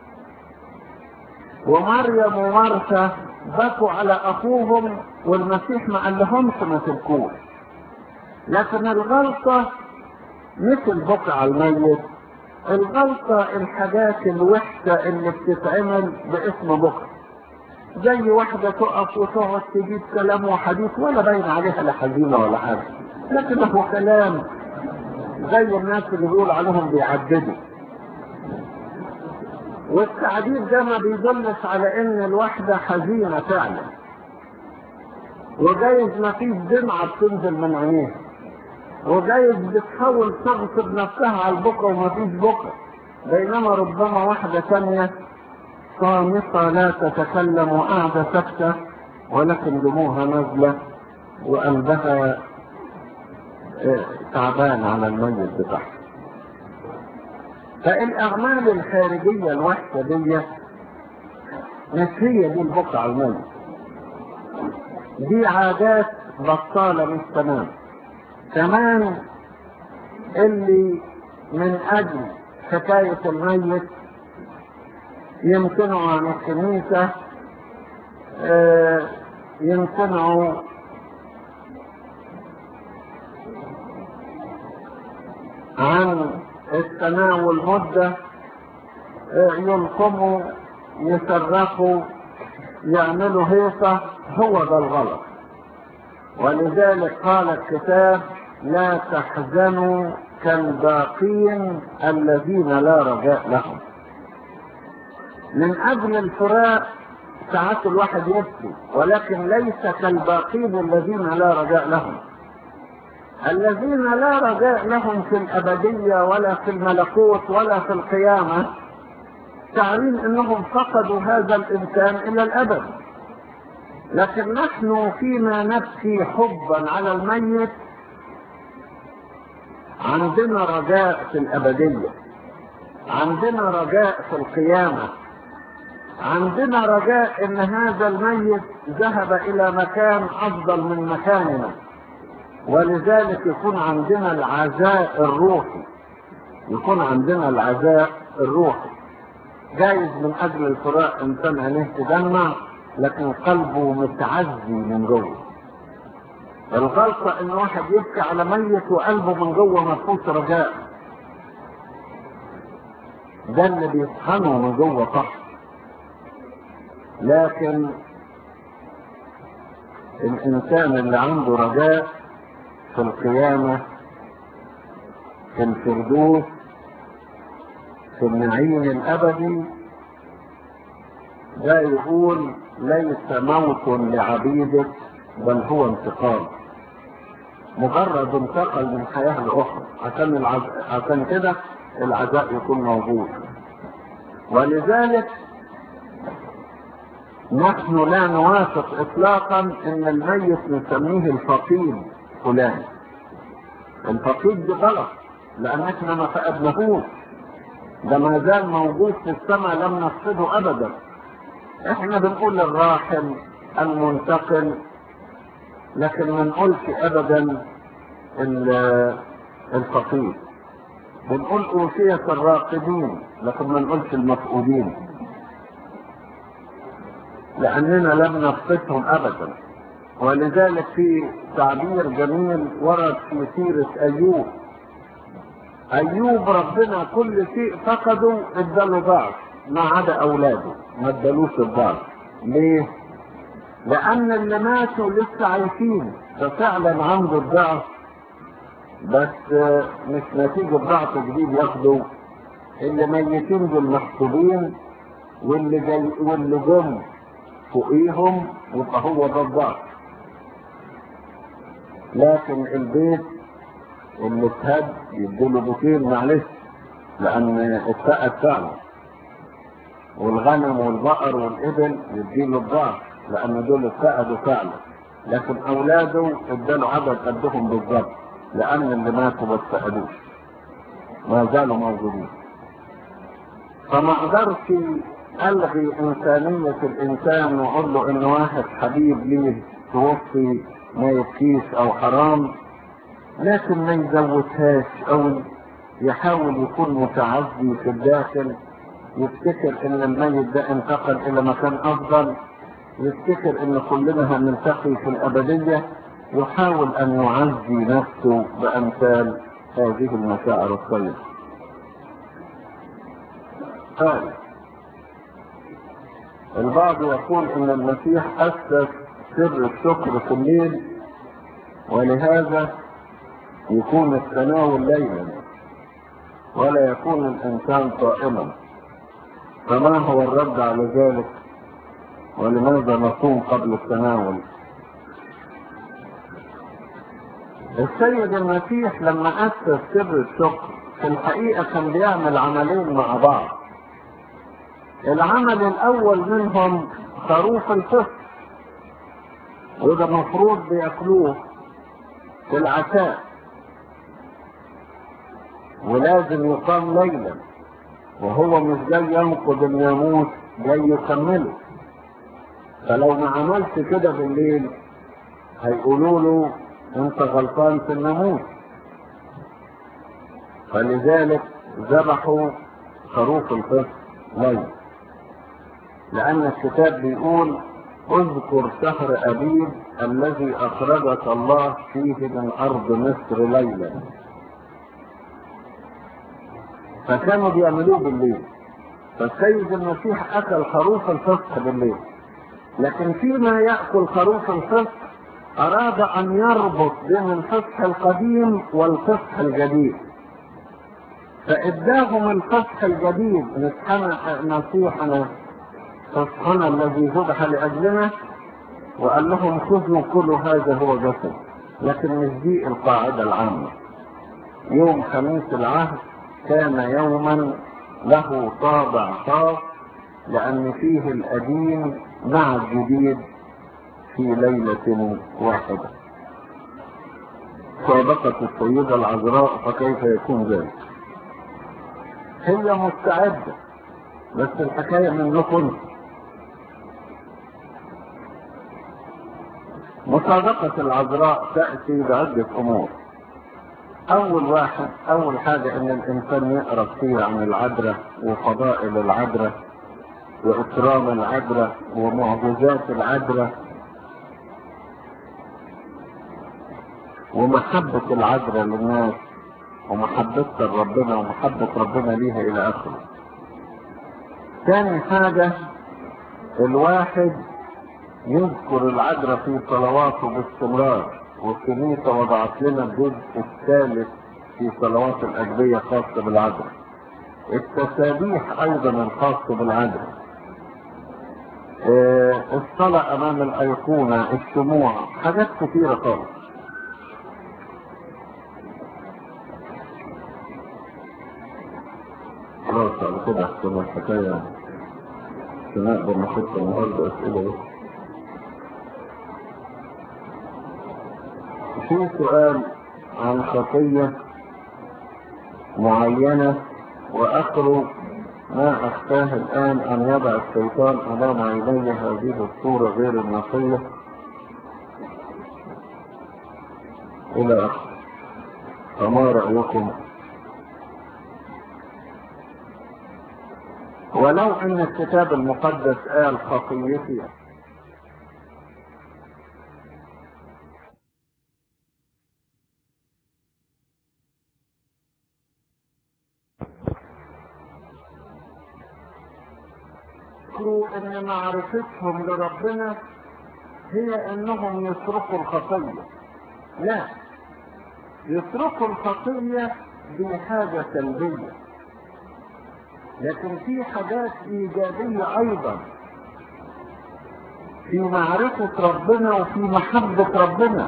ومريم ومرثا بكوا على اخوهم والمسيح ما قال لهمش ما تبكوش لكن الغلطة مش البكاء على الميت الغلطة الحاجات الوحشة اللي بتتعمل باسم بكاء زي واحدة تقف وتقعد تجيب كلام وحديث ولا باين عليها لا حزينة ولا حاجة لكن هو كلام زي الناس اللي بيقول عليهم بيعددوا والتعديد ده ما بيدلش على ان الواحدة حزينة فعلا وجايز ما فيش دمعة بتنزل من عينيها وجايز بتحاول تغصب نفسها على البكرة وما فيش بكرة بينما ربما واحدة ثانية صامتة لا تتكلم وقاعدة ساكتة ولكن دموعها نازلة وقلبها تعبان على الميت بتاعها فالأعمال الخارجية الوحشة دي مش هي دي البكرة على الميت دي عادات بطالة مش تمام كمان اللي من أجل حكاية الميت يمتنعوا عن الكنيسة يمتنعوا عن التناول مدة يلقموا يصرخوا يعملوا هيصة هو ده الغلط ولذلك قال الكتاب لا تحزنوا كالباقين الذين لا رجاء لهم من اجل الفراق ساعات الواحد يبكي ولكن ليس كالباقين الذين لا رجاء لهم الذين لا رجاء لهم في الابديه ولا في الملكوت ولا في القيامه تعليم انهم فقدوا هذا الانسان الى الابد لكن نحن فيما نبكي حبا على الميت عندنا رجاء في الابديه عندنا رجاء في القيامه عندنا رجاء ان هذا الميت ذهب الى مكان افضل من مكاننا ولذلك يكون عندنا العزاء الروحي يكون عندنا العزاء الروحي جايز من اجل الفراق انسان عينيه تدمع لكن قلبه متعزي من جوه الغلطة ان واحد يبكي على ميت وقلبه من جوه ما فيهوش رجاء ده اللي بيطحنه من جوه طحن لكن الانسان اللي عنده رجاء في القيامة في الفردوس في النعيم الابدي ده يقول ليس موت لعبيدك بل هو انتقال مجرد انتقل من حياة لأخرى عشان العز... عشان كده العزاء يكون موجود ولذلك نحن لا نوافق اطلاقا ان الميت نسميه الفقيد فلان الفقيد دي غلط لان احنا ما فقدناهوش ده ما زال موجود في السماء لم نفقده ابدا احنا بنقول الراحل المنتقل لكن ما نقولش ابدا الفقيد بنقول اوصية الراقدين لكن ما نقولش المفقودين لاننا لم نفقدهم ابدا ولذلك في تعبير جميل ورد في سيرة ايوب ايوب ربنا كل شيء فقده اداله ضعف ما عدا اولاده ما ادالوش الضعف ليه لان اللي ماتوا لسه عايشين ففعلا عنده الضعف بس مش نتيجة ضعف جديد ياخده اللي ميتين دول محسوبين واللي جاي واللي جم فوقيهم يبقى هو ده الضعف لكن البيت اللي اتهد يديله بوتين معلش لان اتفقد فعلا والغنم والبقر والابل يديله الضعف لان دول اتفقدوا فعلا لكن اولاده اداله عدد قدهم بالظبط لان اللي ماتوا ما اتفقدوش ما زالوا موجودين فما اقدرش الغي انسانية الانسان واقول له ان واحد حبيب ليه توفي ما يبكيش او حرام لكن ما يزودهاش او يحاول يكون متعزي في الداخل يفتكر ان الميت ده انتقل الى مكان افضل يفتكر ان كلنا هنلتقي في الابدية يحاول ان يعزي نفسه بامثال هذه المشاعر الطيبة قال البعض يقول ان المسيح اسس سر الشكر في الليل ولهذا يكون التناول ليلا ولا يكون الانسان صائما فما هو الرد على ذلك ولماذا نصوم قبل التناول السيد المسيح لما اسس سر الشكر في الحقيقه كان بيعمل عملين مع بعض العمل الاول منهم خروف الفصل وده مفروض بياكلوه في العشاء ولازم يقام ليلا وهو مش جاي ينقض الناموس جاي يكمله فلو ما عملش كده بالليل هيقولوا له انت غلطان في الناموس فلذلك ذبحوا خروف الفصل ليل لأن الكتاب بيقول اذكر شهر أبيب الذي أخرجك الله فيه من أرض مصر ليلا فكانوا بيعملوه بالليل فالسيد المسيح أكل خروف الفصح بالليل لكن فيما يأكل خروف الفصح أراد أن يربط بين الفصح القديم والفصح الجديد فإداهم الفصح الجديد نسحنا نصيحنا فصحنا الذي ذبح لأجلنا وقال لهم خذوا كل هذا هو جسد لكن مش دي القاعدة العامة يوم خميس العهد كان يوما له طابع خاص لأن فيه القديم مع الجديد في ليلة واحدة سابقت السيدة العذراء فكيف يكون ذلك هي مستعدة بس الحكاية منكم مصادقة العذراء تأتي بعدة أمور أول واحد أول حاجة إن الإنسان يقرأ كتير عن العذراء وفضائل العذراء وإكرام العذراء ومعجزات العذراء ومحبة العذراء للناس ومحبتها لربنا ومحبة ربنا ليها إلى آخره. ثاني حاجة الواحد يذكر العذراء في صلواته باستمرار والكنيسة وضعت لنا الجزء الثالث في صلوات الأجبية خاصة بالعذراء. التسابيح أيضا الخاصة بالعذراء. آه، الصلاة أمام الأيقونة الشموع حاجات كثيرة خالص خلاص على كده احسن الحكاية نقدر نحط النهارده أسئلة بس في سؤال عن خطية معينة وآخره ما أخفاه الآن أن يضع الشيطان أمام عيني هذه الصورة غير النقية إلى آخره فما رأيكم ولو أن الكتاب المقدس قال خطيتي ان معرفتهم لربنا هي انهم يتركوا الخطية لا يتركوا الخطية دي حاجة سلبية لكن في حاجات ايجابية ايضا في معرفة ربنا وفي محبة ربنا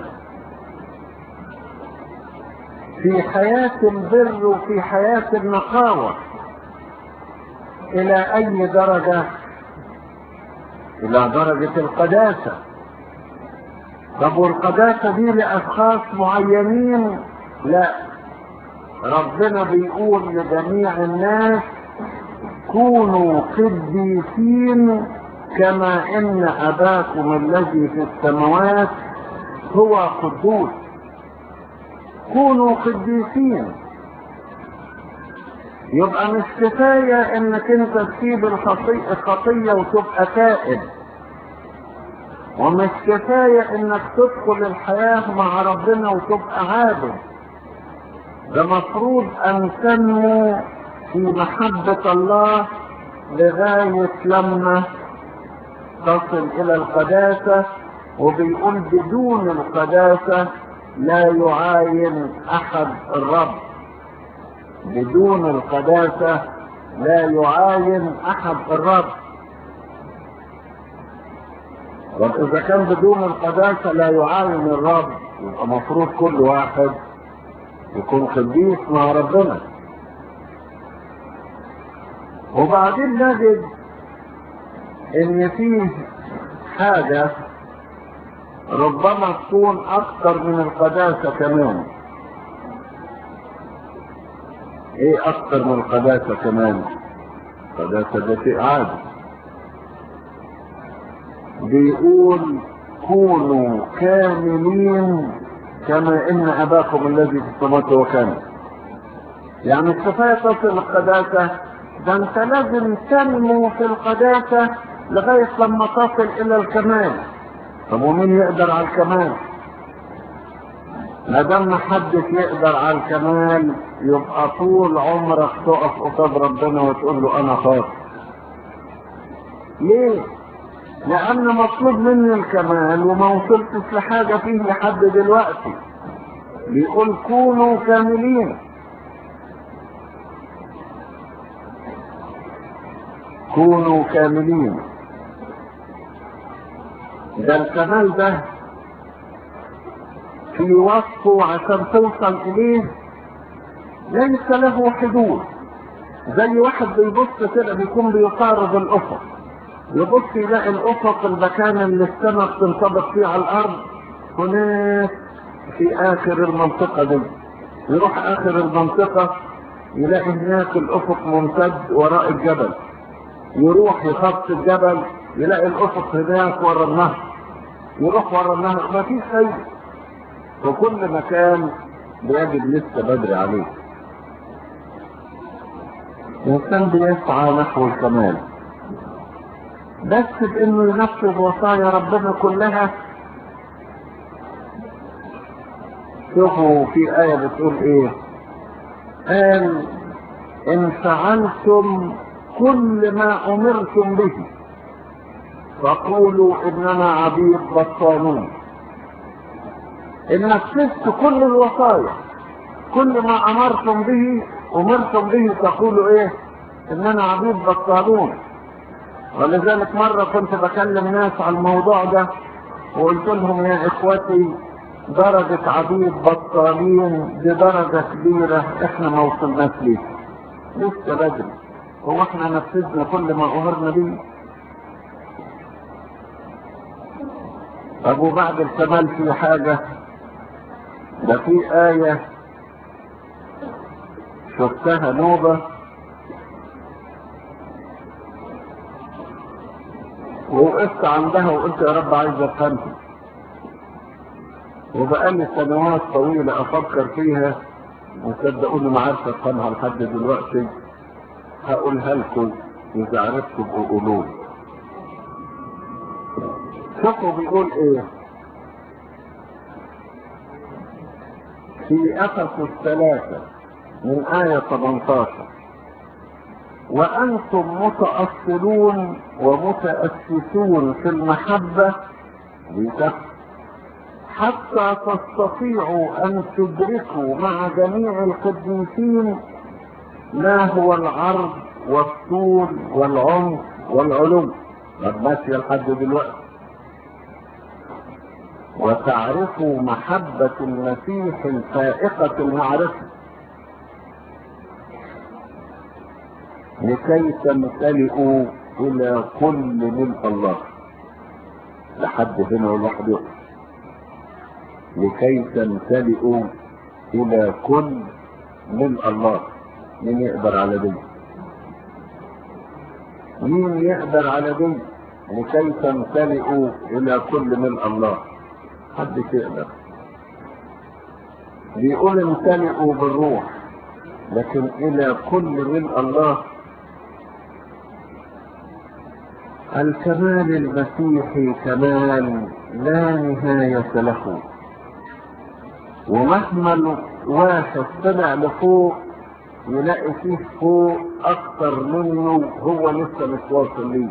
في حياة البر وفي حياة النقاوة إلى أي درجة؟ إلى درجة القداسة طب والقداسة دي لأشخاص معينين؟ لا ربنا بيقول لجميع الناس كونوا قديسين كما ان اباكم الذي في السماوات هو قدوس كونوا قديسين يبقى مش كفاية انك انت تسيب الخطية وتبقى تائب ومش كفاية انك تدخل الحياة مع ربنا وتبقى عابد ده مفروض ان تنمو في محبة الله لغاية لما تصل الى القداسة وبيقول بدون القداسة لا يعاين احد الرب بدون القداسة لا يعاين احد الرب واذا كان بدون القداسة لا يعاين الرب يبقى مفروض كل واحد يكون قديس مع ربنا وبعدين نجد ان فيه حاجة ربما تكون اكثر من القداسة كمان ايه اكثر من القداسة كمان القداسة ده شيء عادي بيقول كونوا كاملين كما ان اباكم الذي في السماوات هو كامل يعني كفايه تصل القداسه ده انت لازم تنمو في القداسه لغايه لما تصل الى الكمال طب ومين يقدر على الكمال ما دام محدش يقدر على الكمال يبقى طول عمرك تقف قصاد ربنا وتقول له انا خاطئ ليه لان مطلوب مني الكمال وما وصلتش لحاجة فيه لحد دلوقتي بيقول كونوا كاملين كونوا كاملين ده الكمال ده في وصفه عشان توصل اليه ليس له حدود زي واحد بيبص كده بيكون بيقارب الافق يبص يلاقي الافق المكان اللي السماء بتنطبق فيه على الارض هناك في اخر المنطقة دي يروح اخر المنطقة يلاقي هناك الافق ممتد وراء الجبل يروح يخط الجبل يلاقي الافق هناك ورا النهر يروح ورا النهر ما فيش شيء وكل مكان بيجد لسه بدري عليه الانسان بيسعى نحو الكمال بس بانه ينفذ وصايا ربنا كلها شوفوا في آية بتقول ايه قال ان فعلتم كل ما امرتم به فقولوا اننا عبيد بطانون ان نفذت كل الوصايا كل ما امرتم به امرتم به تقولوا ايه اننا عبيد بطالون ولذلك مرة كنت بكلم ناس على الموضوع ده وقلت لهم يا اخوتي درجة عبيد بطالين دي درجة كبيرة احنا ما وصلناش ليها لسه بدري هو احنا نفذنا كل ما امرنا به طب وبعد الكمال في حاجة ده في آية شفتها نوبة ووقفت عندها وقلت يا رب عايز افهمها وبقالي سنوات طويلة افكر فيها وصدقوني ما عارف افهمها لحد دلوقتي هقولها لكم اذا عرفتوا بقولوا شوفوا بيقول ايه في افسس الثلاثة من آية 18 وأنتم متأصلون ومتأسسون في المحبة لتكفر حتى تستطيعوا أن تدركوا مع جميع القديسين ما هو العرض والطول والعمق والعلو قد ماشية لحد دلوقتي وتعرفوا محبة المسيح الفائقة المعرفة لكي تمتلئوا إلى كل ملء الله لحد هنا والواحد يقف لكي تمتلئوا إلى كل ملء الله مين يقدر على دي مين يقدر على دي لكي تمتلئوا إلى كل ملء الله حد يقدر بيقول امتلئوا بالروح لكن إلى كل ملء الله الكمال المسيحي كمال لا نهاية له ومهما واحد طلع لفوق يلاقي فيه فوق أكتر منه هو لسه مش واصل ليه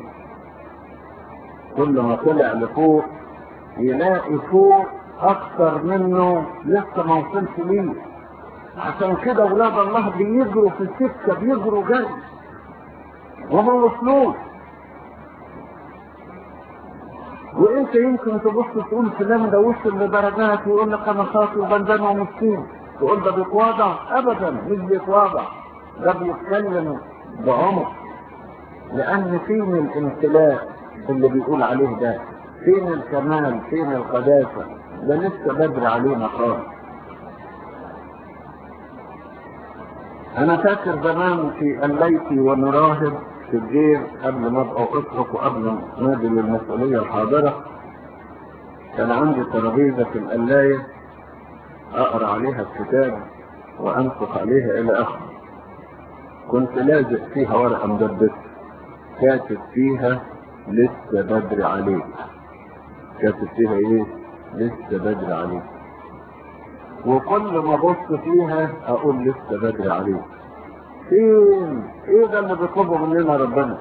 كل ما طلع لفوق يلاقي فوق أكتر منه لسه ما وصلش ليه عشان كده أولاد الله بيجروا في السكة بيجروا جري وما وصلوش وانت يمكن تبص تقول فلان ده وصل لدرجات ويقول لك انا خاطي وبندان ومسكين تقول ده بيتواضع ابدا مش بيتواضع ده بيتكلم بعمق لان فين الامتلاء اللي بيقول عليه ده فين الكمال فين القداسه ده لسه بدري علينا خالص انا فاكر زمان في الليثي ونراهب في الجيل قبل ما ابقى اطلق وقبل ما ادي للمسؤوليه الحاضره كان عندي ترابيزه في القلايه اقرا عليها الكتاب وانفق عليها الى اخره كنت لازق فيها ورقه مدبسه كاتب فيها لسه بدري عليك كاتب فيها ايه لسه بدري عليك وكل ما ابص فيها اقول لسه بدري عليك فين ايه ده اللي بيطلبه مننا ربنا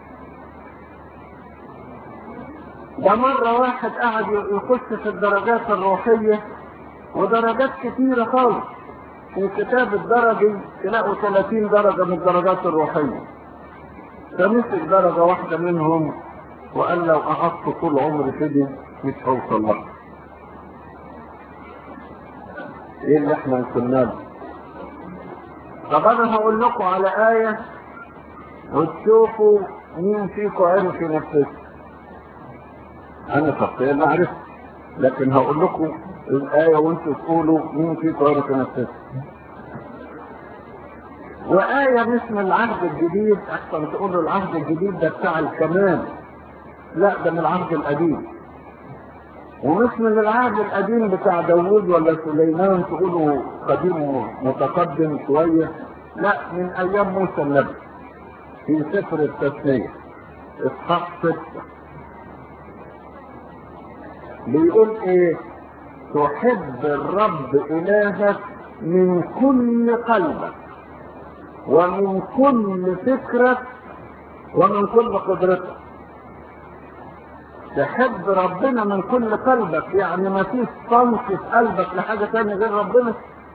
ده مرة واحد قاعد يخش في الدرجات الروحية ودرجات كتيرة خالص في كتاب الدرجي تلاقوا 30 درجة من الدرجات الروحية فمسك درجة واحدة منهم وقال لو قعدت طول عمري كده مش هوصل لها ايه اللي احنا وصلنا له طب انا هقول لكم على آية وتشوفوا مين فيكم عرف ينفذها انا شخصيا ما عرفت لكن هقول لكم الآية وانتوا تقولوا مين فيكم عرف ينفذها وآية مش من العهد الجديد أحسن تقولوا العهد الجديد ده بتاع الكمال لا ده من العهد القديم ومش من العهد القديم بتاع داوود ولا سليمان تقولوا قديم متقدم شوية لا من أيام موسى النبي في سفر التثنية إصحاح ستة بيقول إيه تحب الرب إلهك من كل قلبك ومن كل فكرك ومن كل قدرتك تحب ربنا من كل قلبك يعني ما فيش صنف في قلبك لحاجة تانية غير ربنا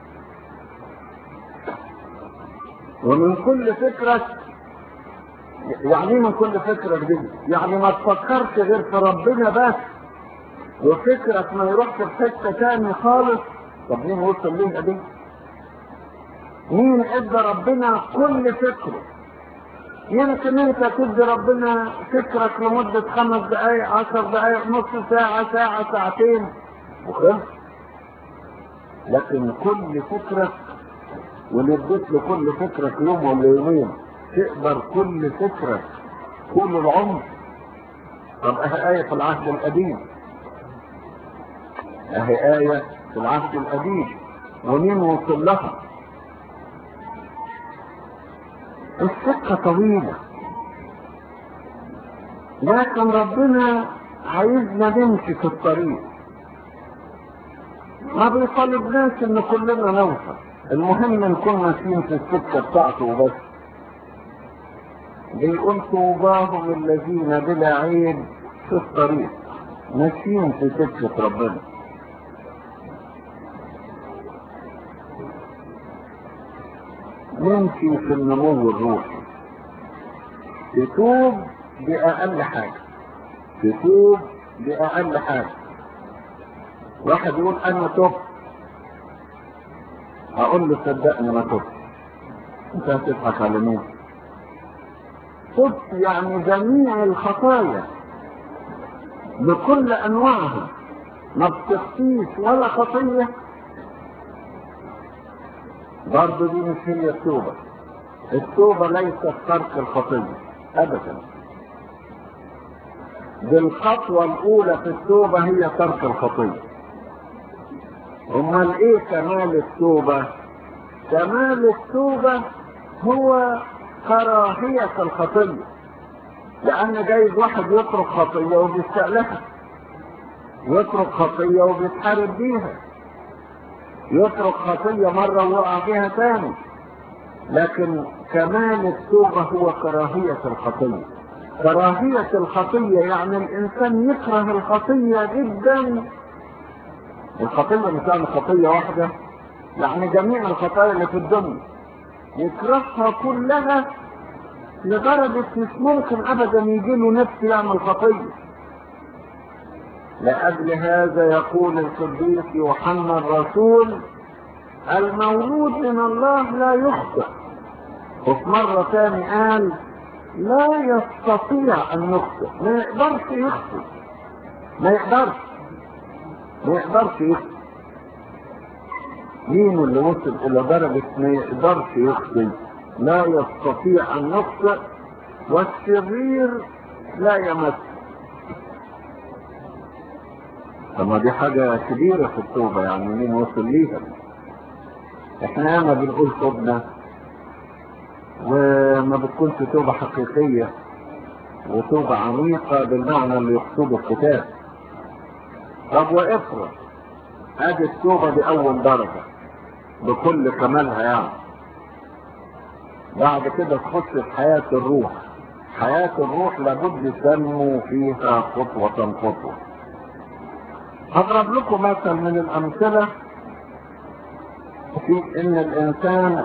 ومن كل فكرك يعني من كل فكرك دي يعني ما تفكرش غير في ربنا بس وفكرك ما يروحش في حته تاني خالص طب مين وصل ليها دي؟ مين ادى ربنا كل فكره يمكن انت تدي ربنا فكرك لمدة خمس دقايق عشر دقايق نص ساعة ساعة ساعتين وخلص لكن كل فكرك ولديت لكل فكرك يوم ولا يومين تقدر كل فكرك طول العمر طب اهي آية في العهد القديم اهي آية في العهد القديم ومين وصل لها السكة طويلة لكن ربنا عايزنا نمشي في الطريق ما بيطالبناش ان كلنا نوصل المهم نكون ماشيين في السكة بتاعته وبس بيقول طوباهم الذين بلا عيب في الطريق ماشيين في سكة ربنا نمشي في النمو الروحي تتوب بأقل حاجة تتوب بأقل حاجة واحد يقول أنا تبت أقول له صدقني ما تبت أنت هتضحك على مين؟ تبت يعني جميع الخطايا بكل أنواعها ما بتخفيش ولا خطية برضه دي مش هي التوبة التوبة ليست ترك الخطية أبدا دي الخطوة الأولى في التوبة هي ترك الخطية أمال إيه كمال التوبة؟ كمال التوبة هو كراهية الخطية لأن جايز واحد يترك خطية وبيستألفها يترك خطية وبيتحارب بيها يترك خطية مرة ويقع فيها تاني لكن كمال التوبة هو كراهية الخطية كراهية الخطية يعني الإنسان يكره الخطية جدا الخطية مش يعني خطية واحدة يعني جميع الخطايا اللي في الدنيا يكرهها كلها لدرجة مش ممكن أبدا يجي له نفس يعمل خطية لأجل هذا يقول القديس يوحنا الرسول المولود من الله لا يخطئ وفي مرة تاني قال لا يستطيع أن يخطئ ما يقدرش يخطئ ما يقدرش ما يقدرش يخطئ مين اللي وصل إلى درجة ما يقدرش يخطئ لا يستطيع أن يخطئ والشرير لا يمس طب دي حاجة كبيرة في التوبة يعني مين وصل ليها احنا انا بنقول توبنا وما بتكونش توبة حقيقية وتوبة عميقة بالمعنى اللي يقصده الكتاب طب وافرض ادي التوبة دي اول درجة بكل كمالها يعني بعد كده تخش في حياة الروح حياة الروح لابد تنمو فيها خطوة خطوة هضرب لكم مثل من الأمثلة في إن الإنسان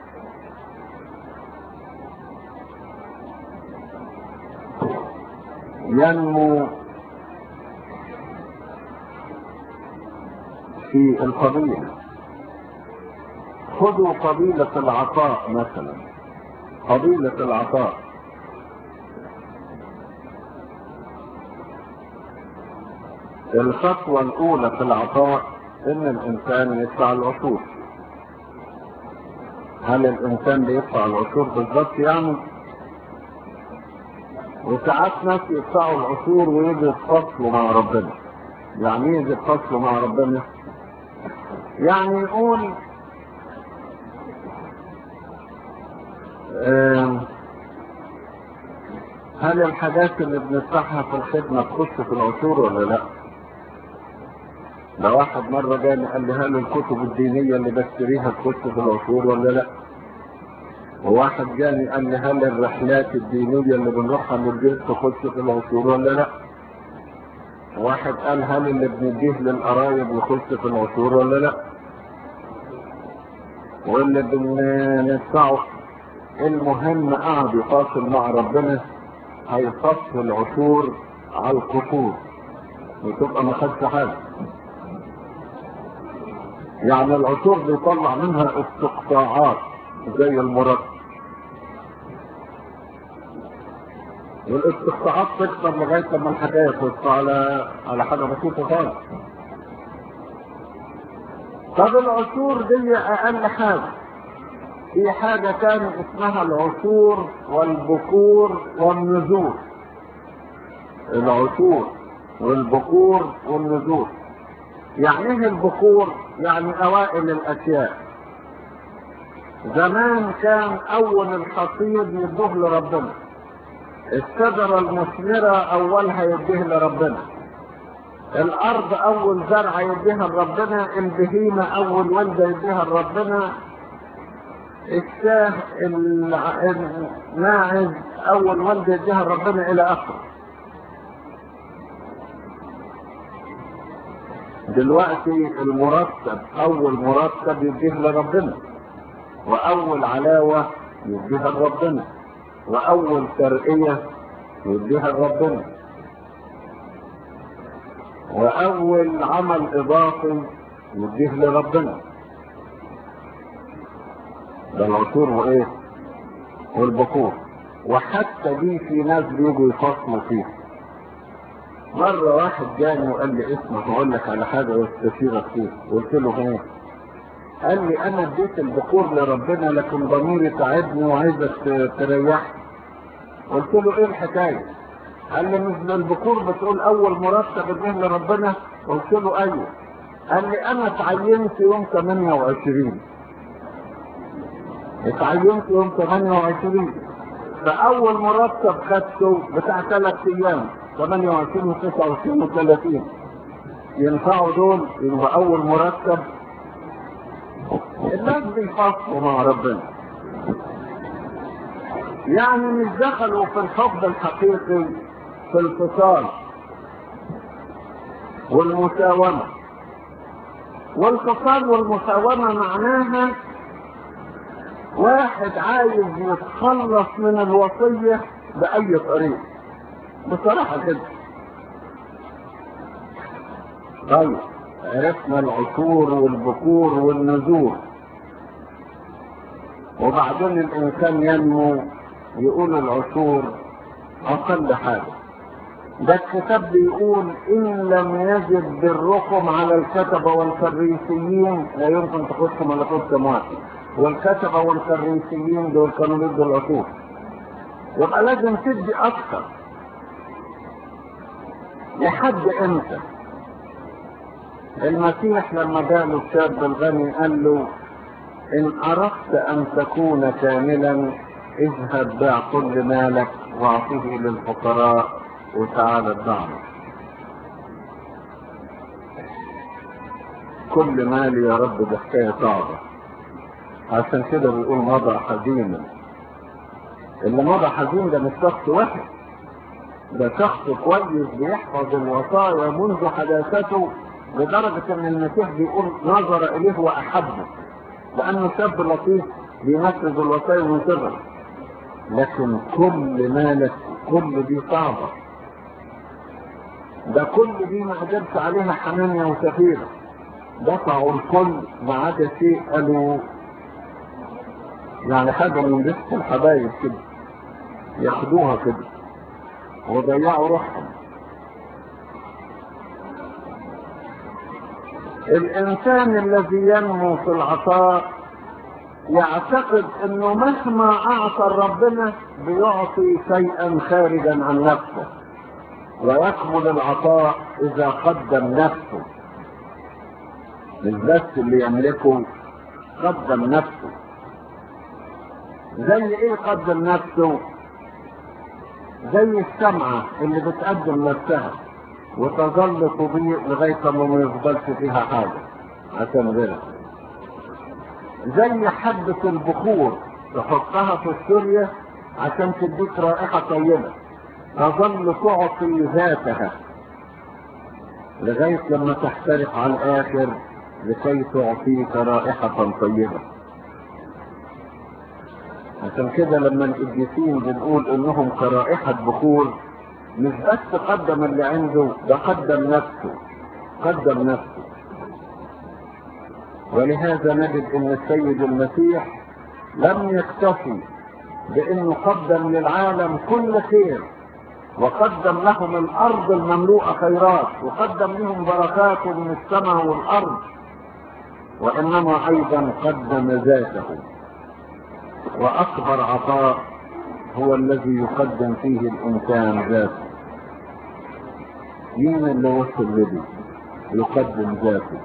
ينمو في الفضيلة خذوا فضيلة العطاء مثلا فضيلة العطاء الخطوة الأولى في العطاء إن الإنسان يدفع العشور هل الإنسان بيدفع العشور بالظبط يعني؟ وساعات ناس يدفعوا العشور ويجوا يتفصلوا مع ربنا يعني ايه يجي يتفصلوا مع ربنا؟ يعني يقول آه هل الحاجات اللي بندفعها في الخدمة تخش في العشور ولا لا؟ ده واحد مرة جاني قال لي هل الكتب الدينية اللي بشتريها تخش في العشور ولا لا؟ وواحد جاني قال لي هل الرحلات الدينية اللي بنروحها للبيت تخش في العشور ولا لا؟ واحد قال هل اللي بنديه للقرايب يخش في العشور ولا لا؟ واللي بندفعه المهم قاعد يفاصل مع ربنا هيفصل العشور على القصور وتبقى ما خدش حاجه يعني العشور بيطلع منها استقطاعات زي المرتب والاستقطاعات تكتر لغايه لما الحكايه تبقى على على حاجه بسيطه خالص طب العشور دي اقل حاجه في حاجه كان اسمها العشور والبكور والنذور العشور والبكور والنذور يعني ايه البكور يعني اوائل الاشياء زمان كان اول الحصيد يدوه لربنا الشجرة المثمرة اولها يديه لربنا الارض اول زرعة يديها لربنا البهيمة اول ولدة يديها لربنا الشاه الماعز اول والده يديها ربنا الى اخره دلوقتي المرتب اول مرتب يديه لربنا واول علاوة يديها لربنا واول ترقية يديها لربنا واول عمل اضافي يديه لربنا ده العطور وايه والبخور وحتى دي في ناس بيجوا يفصلوا فيها مرة واحد جاني وقال لي اسمع هقول لك على حاجة واستشيرك فيه قلت له ايه قال لي انا اديت البخور لربنا لكن ضميري تعبني وعايزك تريحني قلت له ايه الحكاية قال لي مش البخور بتقول اول مرتب اديه لربنا قلت له ايوه قال لي انا اتعينت يوم 28 اتعينت يوم 28 فاول مرتب خدته بتاع ثلاث ايام 28 و 29 و 30 ينفعوا دول يبقى اول مرتب الناس بيفصلوا مع ربنا يعني مش دخلوا في الحب الحقيقي في الفصال والمساومة والفصال والمساومة معناها واحد عايز يتخلص من الوصية بأي طريق بصراحة كده طيب عرفنا العصور والبكور والنزور وبعدين الإنسان ينمو يقول العصور أقل حاجة ده الكتاب بيقول إن لم يجد بالرقم على الكتبة والفريسيين لا يمكن تخش ملكوت سماوات والكتبة والفريسيين دول كانوا ضد العصور يبقى لازم تدي أكثر لحد امتى المسيح لما جاء الشاب الغني قال له ان اردت ان تكون كاملا اذهب بيع كل مالك واعطيه للفقراء وتعالى اتبعني كل مالي يا رب ده حكايه صعبه عشان كده بيقول مضى حزينا اللي مضى حزين ده مش شخص واحد ده شخص كويس بيحفظ الوصايا منذ حداثته لدرجة ان المسيح بيقول نظر اليه واحبه لانه شاب لطيف بينفذ الوصايا من صغره لكن كل مالك كل دي صعبة ده كل دي ما عجبش عليها حنانيا وسفيرة دفعوا الكل ما عدا شيء قالوا يعني حاجة من رزق الحبايب كده ياخدوها كده وضيعوا روحهم الانسان الذي ينمو في العطاء يعتقد انه مهما اعطى ربنا بيعطي شيئا خارجا عن نفسه ويكمل العطاء اذا قدم نفسه مش بس اللي يملكه قدم نفسه زي ايه قدم نفسه زي الشمعة اللي بتقدم نفسها وتظل تضيء لغاية ما ما يفضلش فيها حاجة عشان غيرها زي حبة البخور تحطها في السورية عشان تديك رائحة طيبة تظل تعطي ذاتها لغاية لما تحترق على الآخر لكي تعطيك رائحة طيبة عشان كده لما القديسين بنقول انهم كرائحة بخور مش بس قدم اللي عنده ده قدم نفسه قدم نفسه ولهذا نجد ان السيد المسيح لم يكتفي بانه قدم للعالم كل خير وقدم لهم الارض المملوءه خيرات وقدم لهم بركات من السماء والارض وانما ايضا قدم ذاته واكبر عطاء هو الذي يقدم فيه الانسان ذاته مين اللي وصل لدي يقدم ذاته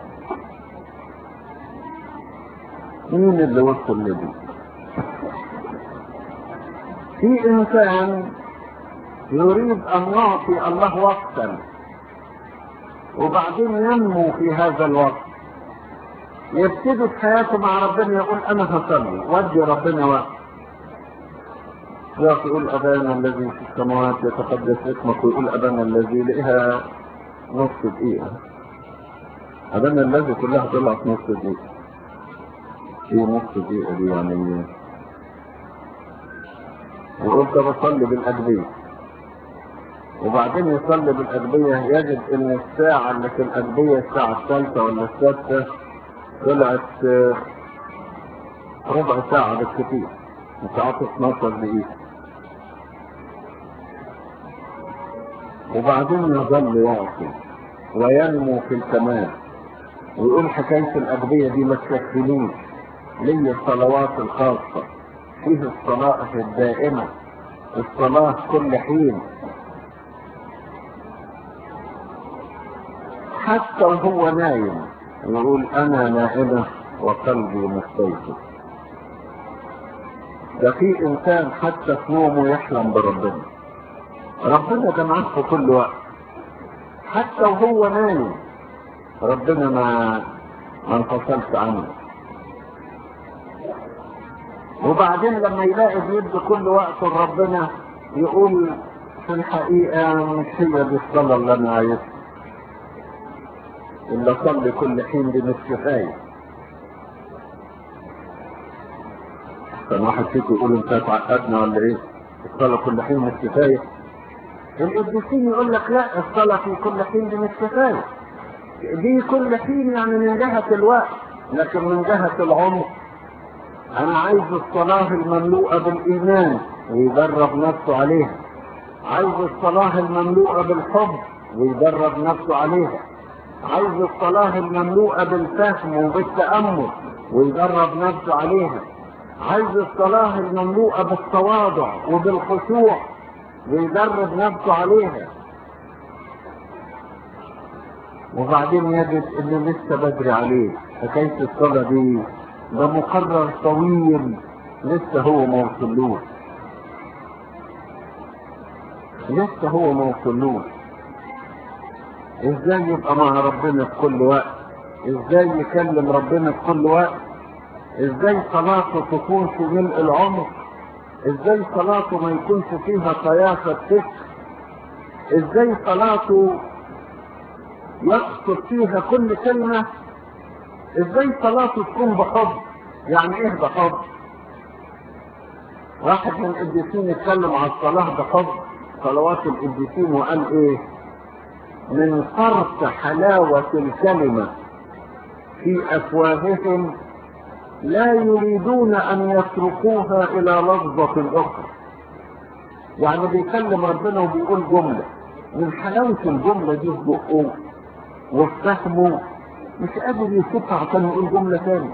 مين اللي وصل لدي في انسان يريد ان يعطي الله وقتا وبعدين ينمو في هذا الوقت يبتدي في حياته مع ربنا يقول انا هصلي ودي ربنا وقت يقف يقول أبانا الذي في السماوات يتقدس اسمك ويقول أبانا الذي لقيها نص دقيقة أبانا الذي كلها طلعت نص دقيقة ايه نص دقيقة دي يعني وقلت بصلي بالأدبية وبعدين يصلي بالأدبية يجد إن الساعة اللي في الأدبية الساعة الثالثة ولا السادسة طلعت آه، ربع ساعة بالكثير ساعات 12 دقيقة وبعدين يظل يعصي وينمو في الكمال ويقول حكاية الأدبية دي ما تكفينيش لي الصلوات الخاصة فيه الصلاة الدائمة الصلاة كل حين حتى وهو نايم يقول أنا نائمة وقلبي مستيقظ ده في إنسان حتى في نومه يحلم بربنا ربنا ده معاه في كل وقت حتى وهو نايم ربنا ما ما انفصلش عنه وبعدين لما يلاقي بيدي كل وقت لربنا يقول في الحقيقة مش هي دي الصلاة اللي أنا عايزها إلا أصلي كل حين دي مش كفاية كان واحد فيكم يقول أنت تعقدنا ولا إيه؟ الصلاة كل حين مش كفاية القديسين يقول لك لا الصلاة في كل حين دي مش كفاية دي كل حين يعني من جهة الوقت لكن من جهة العمر انا عايز الصلاة المملوءة بالايمان ويدرب نفسه عليها عايز الصلاة المملوءة بالحب ويدرب نفسه عليها عايز الصلاة المملوءة بالفهم وبالتأمل ويدرب نفسه عليها عايز الصلاة المملوءة بالتواضع وبالخشوع ويدرب نفسه عليها وبعدين يجد ان لسه بدري عليه حكاية الصلاة دي ده مقرر طويل لسه هو ما وصلوش لسه هو ما وصلوش ازاي يبقى مع ربنا في كل وقت ازاي يكلم ربنا في كل وقت ازاي صلاته تكون في ملء العمر ازاي صلاته ما يكونش فيها طيافة فكر ازاي صلاته يقصد فيها كل كلمة ازاي صلاته تكون بحب يعني ايه بحب واحد من القديسين يتكلم عن الصلاة بحب صلوات القديسين وقال ايه من فرط حلاوة الكلمة في افواههم لا يريدون ان يتركوها الى لفظة اخرى يعني بيكلم ربنا وبيقول جملة من حلاوة الجملة دي في بقه وفي فهمه مش قادر يسيبها عشان يقول جملة تاني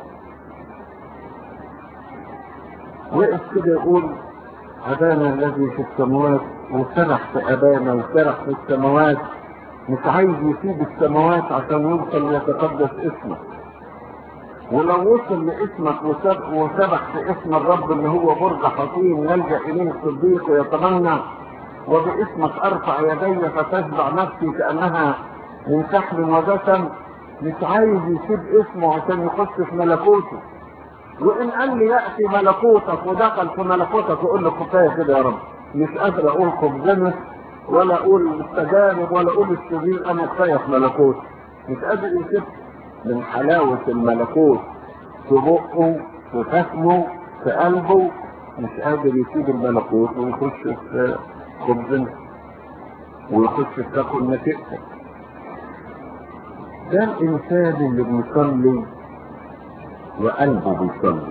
وقف كده يقول أبانا الذي في السماوات وسرح في أبانا وسرح في السماوات مش عايز يسيب السماوات عشان يوصل يتقدس اسمك ولو وصل لاسمك وسب- وسبح في اسم الرب اللي هو برج حصين يلجأ إليه الصديق ويتمنى وباسمك أرفع يدي فتشبع نفسي كأنها من سحر ودسم مش عايز يسيب اسمه عشان يخش في ملكوته وإن قال لي يأتي ملكوتك ودخل في ملكوتك يقول له كفاية كده يا رب مش قادر أقول خبزنة ولا أقول التجارب ولا أقول الشرير أنا كفاية في ملكوتي مش قادر يسيب من حلاوة الملكوت في بقه في فهمه في قلبه مش قادر يسيب الملكوت ويخش في خبزنة ويخش في تاكل نتيجتك ده الإنسان اللي بيصلي وقلبه بيصلي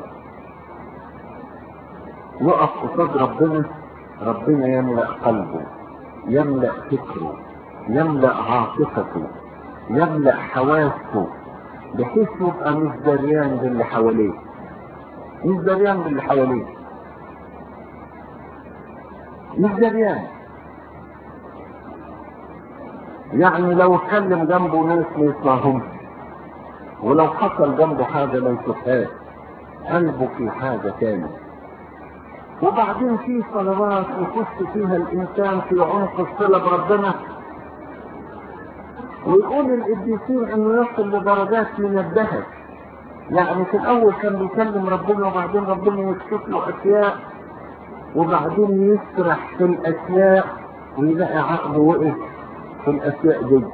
يقف قصاد ربنا ربنا يملأ قلبه يملأ فكره يملأ عاطفته يملأ حواسه بحيث يبقى مش دريان باللي حواليه مش دريان باللي حواليه مش دريان يعني لو اتكلم جنبه ناس ما يسمعهمش ولو حصل جنبه حاجة ما يشوفهاش قلبه في حاجة تانية وبعدين في صلوات يخش فيها الإنسان في عمق الصلة بربنا ويقول القديسين انه يصل لدرجات من الذهب يعني في الاول كان بيكلم ربنا وبعدين ربنا يكشف له اشياء وبعدين يسرح في الاشياء ويلاقي عقله وقف في الاشياء دي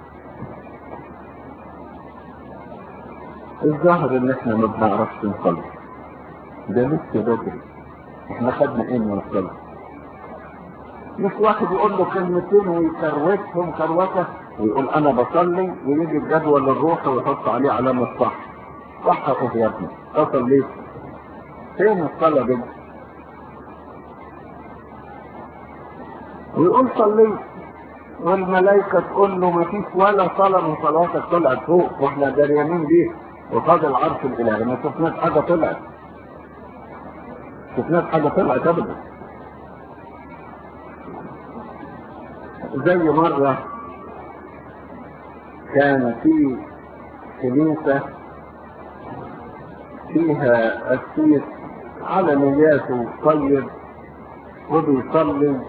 الظاهر ان احنا ما بنعرفش نصلي ده لسه بدري احنا خدنا ايه من الصلاه مش واحد يقول له كلمتين ويكروتهم كروته ويقول انا بصلي ويجي الجدول الروح ويحط عليه علامه صح صح ايه يا ابني تصل ليه فين الصلاه دي ويقول صليت والملائكة تقول له ما فيش ولا صلاة من صلاتك طلعت فوق واحنا دريانين بيه وقاد العرش الإلهي ما شفناش حاجة طلعت شفناش حاجة طلعت أبدا زي مرة كان في كنيسة فيها قسيس على نياته طيب وبيصلي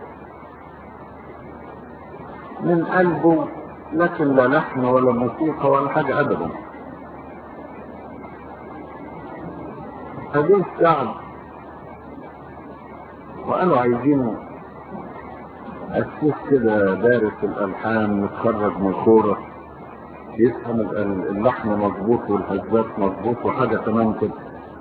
من قلبه لكن لا لحن ولا موسيقى ولا حاجة أبدا هذه الشعب وقالوا عايزين أسيس كده دارس الألحان متخرج من كورة يفهم اللحن مظبوط والهزات مظبوط وحاجة كمان كده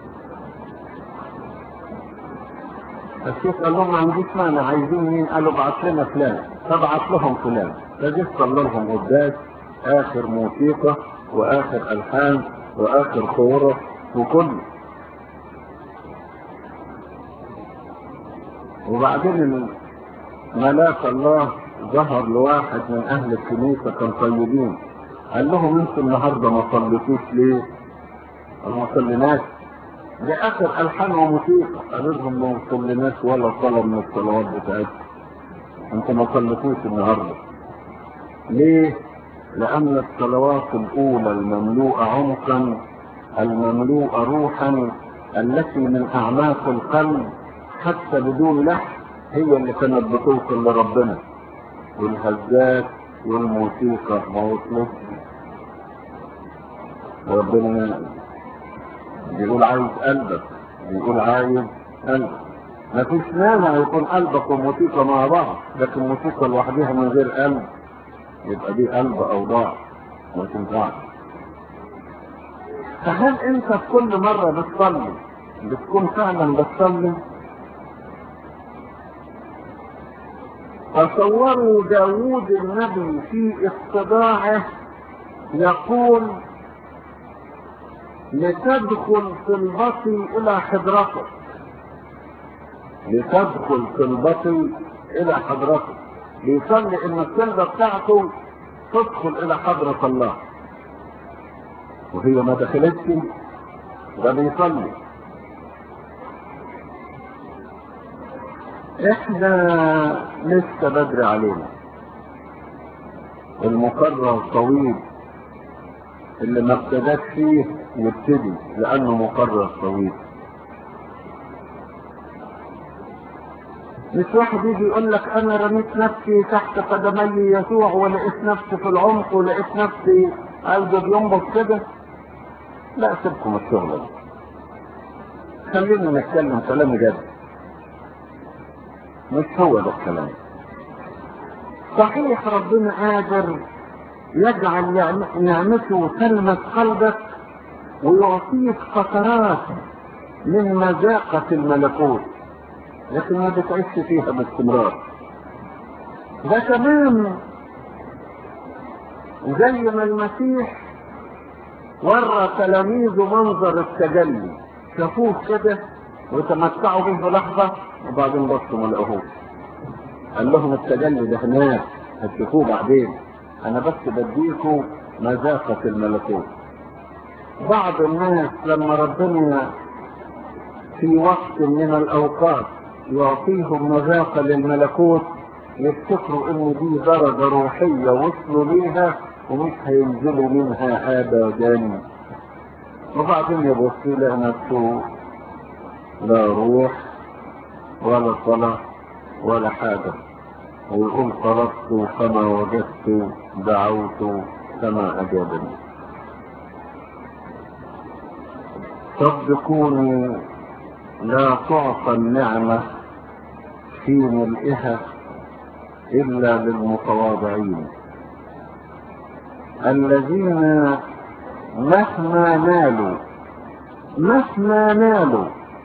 الشيخ قال لهم ما عنديش مانع عايزين مين؟ قالوا ابعت لنا فلان فبعت لهم فلان فجيت صلى لهم قداس اخر موسيقى واخر الحان واخر كوره وكل وبعدين ملاك الله ظهر لواحد من اهل الكنيسه كان طيبين قال لهم انتوا النهارده ما صليتوش ليه؟ ما صليناش دي اخر الحان وموسيقى قالوا لهم ما صليناش ولا صلاه من الصلوات بتاعتكم انتوا ما صليتوش النهارده ليه؟ لأن الصلوات الأولى المملوءة عمقا المملوءة روحا التي من أعماق القلب حتى بدون لحن هي اللي كانت بتوصل لربنا والهزات والموسيقى ما وصلتش ربنا بيقول عايز قلبك بيقول عايز قلبك ما فيش مانع يكون قلبك وموسيقى مع بعض لكن موسيقى لوحدها من غير قلب يبقى دي قلب اوضاع ما تنفعش فهل انت في كل مرة بتصلي بتكون فعلا بتصلي تصوروا داوود النبي في اقتضاعه يقول لتدخل طلبتي الى حضرتك لتدخل طلبتي الى حضرتك بيصلي ان الطلبه بتاعته تدخل الى حضرة الله وهي ما دخلتش ده بيصلي احنا لسه بدري علينا المقرر طويل اللي ما ابتداش فيه يبتدي لانه مقرر طويل مش واحد يجي يقول لك انا رميت نفسي تحت قدمي يسوع ولقيت نفسي في العمق ولقيت نفسي قلبي بينبض كده لا سيبكم الشغل ده خلينا نتكلم كلام جد مش هو ده الكلام صحيح ربنا قادر يجعل نعمته تلمس قلبك ويعطيك فترات من مذاقة الملكوت لكن ما بتعيش فيها باستمرار ده كمان زي ما المسيح ورى تلاميذه منظر التجلي شافوه كده وتمتعوا به لحظة وبعدين بصوا ما لقوهوش قال لهم التجلي ده هناك هتشوفوه بعدين انا بس بديكوا مذاقة الملكوت بعض الناس لما ربنا في وقت من الاوقات يعطيهم مذاقة للملكوت يفتكروا ان دي درجة روحية وصلوا ليها ومش هينزلوا منها ابدا وبعدين يبص يلاقي نفسه لا روح ولا صلاة ولا حاجة ويقول طلبت فما وجدت دعوت فما أجابني صدقوني لا تعطى النعمة في ملئها إلا للمتواضعين الذين مهما نالوا مهما نالوا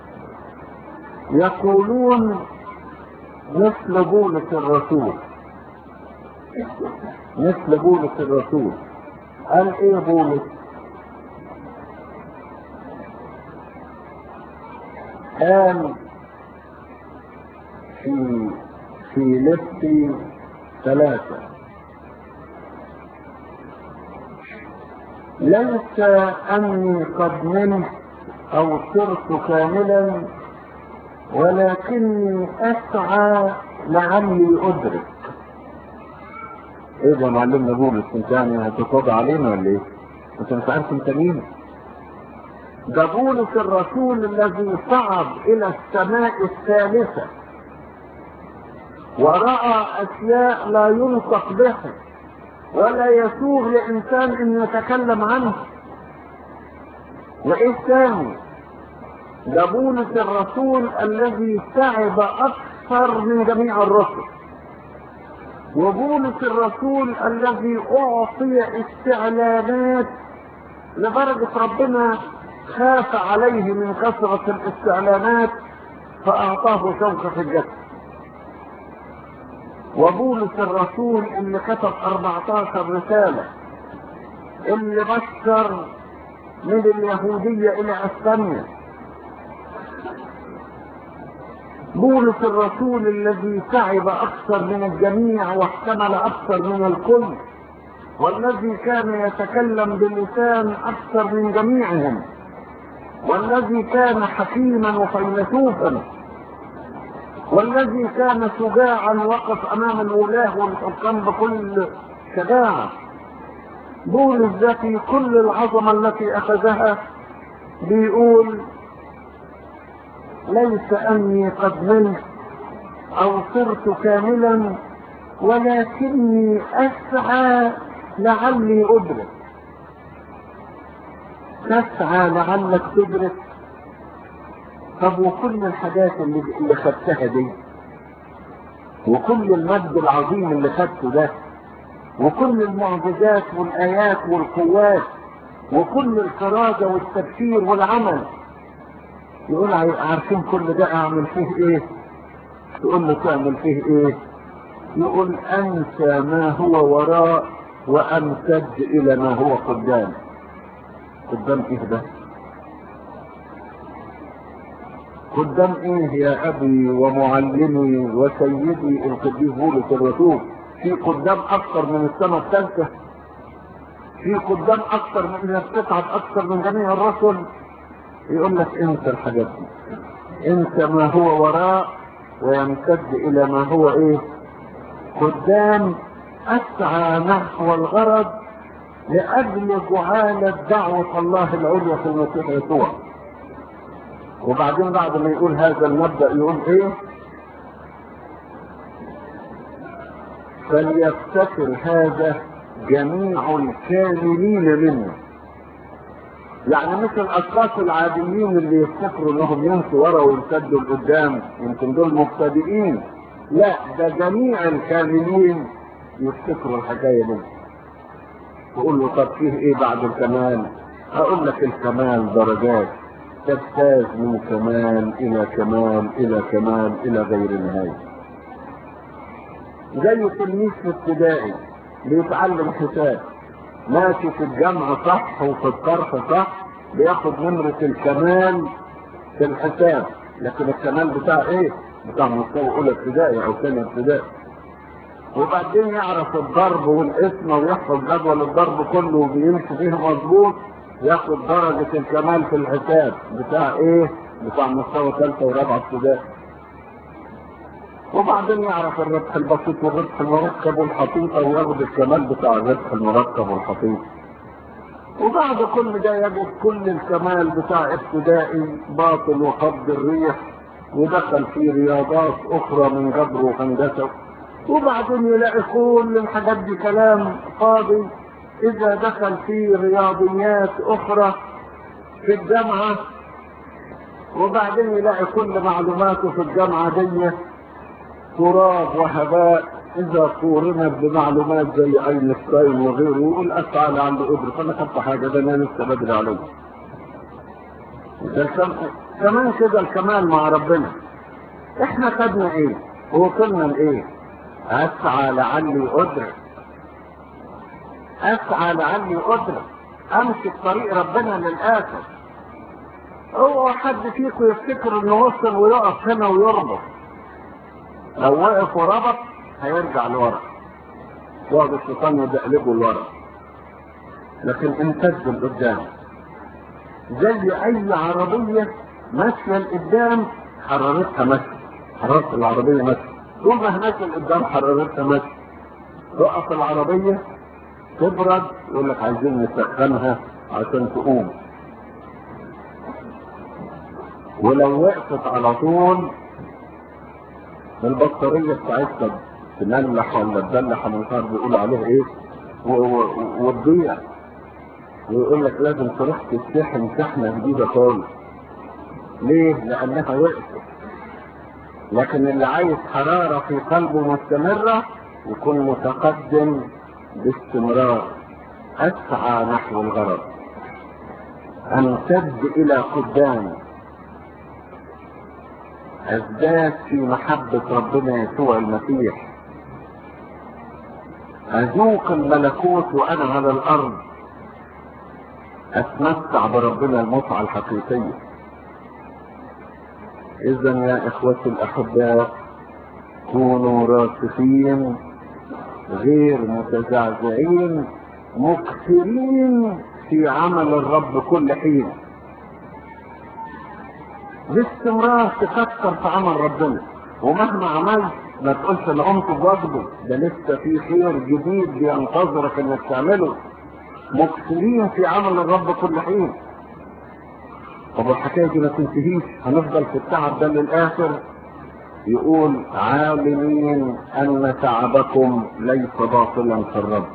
يقولون مثل بولس الرسول مثل بولس الرسول قال ايه بولس قال في في لبسي ثلاثة ليس أني قد نمت أو صرت كاملا ولكني أسعى لعلي أدرك ايه ده معلمنا بولس انت يعني هتتوضع علينا ولا ايه؟ انت مش عارف انت مين؟ ده بولس الرسول الذي صعد الى السماء الثالثة ورأى اشياء لا ينطق بها ولا يسوغ لانسان ان يتكلم عنها وايه ثاني ده بولس الرسول الذي تعب اكثر من جميع الرسل وبولس الرسول الذي اعطي استعلانات لدرجة ربنا خاف عليه من كثرة الاستعلانات فاعطاه شوكة في الجسد وبولس الرسول اللي كتب 14 رسالة اللي بشر من اليهودية الى اسبانيا بولس الرسول الذي تعب اكثر من الجميع واحتمل اكثر من الكل والذي كان يتكلم بلسان اكثر من جميعهم والذي كان حكيما وفيلسوفا والذي كان شجاعا وقف امام الولاه والحكام بكل شجاعه بولس ده في كل العظمه التي اخذها بيقول ليس اني قد ملت او صرت كاملا ولكني اسعى لعلي ادرك تسعى لعلك تدرك طب وكل الحاجات اللي, اللي خدتها دي وكل المجد العظيم اللي خدته ده وكل المعجزات والايات والقوات وكل الكرازه والتبشير والعمل يقول عارفين كل ده اعمل فيه ايه تقول له تعمل فيه ايه يقول انسى ما هو وراء وامتد الى ما هو قدام قدام ايه ده قدام ايه يا ابي ومعلمي وسيدي القديس بولس الرسول في قدام اكثر من السنه الثالثه في قدام اكثر من انك تتعب اكثر من جميع الرسل يقول لك انسى الحاجات دي انسى ما هو وراء ويمتد الى ما هو ايه قدام اسعى نحو الغرض لاجل جعالة دعوة الله العليا في المسيح يسوع وبعدين بعد ما يقول هذا المبدأ يقول ايه فليفتكر هذا جميع الكاملين منه يعني مثل الاشخاص العاديين اللي يفتكروا انهم يمشوا ورا ويمتدوا لقدام يمكن دول مبتدئين لا ده جميع الكاملين يفتكروا الحكايه دي تقول له طب فيه ايه بعد الكمال اقول لك الكمال درجات تجتاز من كمال الى كمال الى كمال الى غير نهايه زي تلميذ في ابتدائي بيتعلم حساب ماشي في الجمع صح وفي الطرح صح بياخد نمرة الكمال في الحساب لكن الكمال بتاع ايه؟ بتاع مستوى اولى ابتدائي او ثانية ابتدائي وبعدين يعرف الضرب والاسم ويحفظ جدول الضرب كله وبيمشي فيه مظبوط ياخد درجة الكمال في الحساب بتاع ايه؟ بتاع مستوى ثالثة ورابعة ابتدائي وبعدين يعرف الربح البسيط والربح المركب والحقيقة وياخد الكمال بتاع الربح المركب والحقيقة وبعد كل ده يجد كل الكمال بتاع ابتدائي باطل وقبض الريح ودخل في رياضات اخرى من جبر وهندسه وبعدين يلاقي كل الحاجات دي كلام فاضي اذا دخل في رياضيات اخرى في الجامعه وبعدين يلاقي كل معلوماته في الجامعه دي تراب وهباء إذا قورنت بمعلومات زي أينشتاين وغيره يقول أسعى لعل أدرك أنا خدت حاجة ده أنا لسه بدري عليه ده الكم- كمان كده الكمال مع ربنا احنا خدنا ايه وصلنا لايه اسعى لعلي ادرك اسعى لعلي ادرك امشي في طريق ربنا للاخر هو حد فيكم يفتكر انه وصل ويقف هنا ويربط لو وقف وربط هيرجع لورا يقعد الشيطان يدقلبه لورا لكن امتد لقدام زي اي عربية ماشية لقدام حرارتها ماشية حرارة العربية ماشية طول ما هي ماشية لقدام حرارتها ماشية تقف العربية تبرد يقول لك عايزين نسخنها عشان تقوم ولو وقفت على طول البطارية بتاعتها تملح ولا تدلح انا مش عارف بيقولوا عليها ايه و- و- وتضيع ويقول لك لازم تروح تشحن شحنة جديدة خالص ليه؟ لأنها وقفت لكن اللي عايز حرارة في قلبه مستمرة يكون متقدم باستمرار أسعى نحو الغرض أمتد إلى قدام أزداد في محبة ربنا يسوع المسيح أذوق الملكوت وأنا على الأرض أتمتع بربنا المتعة الحقيقية إذا يا إخوتي الأحباء كونوا راسخين غير متزعزعين مكثرين في عمل الرب كل حين باستمرار تفكر في عمل ربنا ومهما عملت ما تقولش انا قمت بواجبه ده لسه في خير جديد بينتظرك انك تعمله مكثرين في عمل الرب كل حين طب الحكايه دي ما تنتهيش هنفضل في التعب ده للاخر يقول عالمين ان تعبكم ليس باطلا في الرب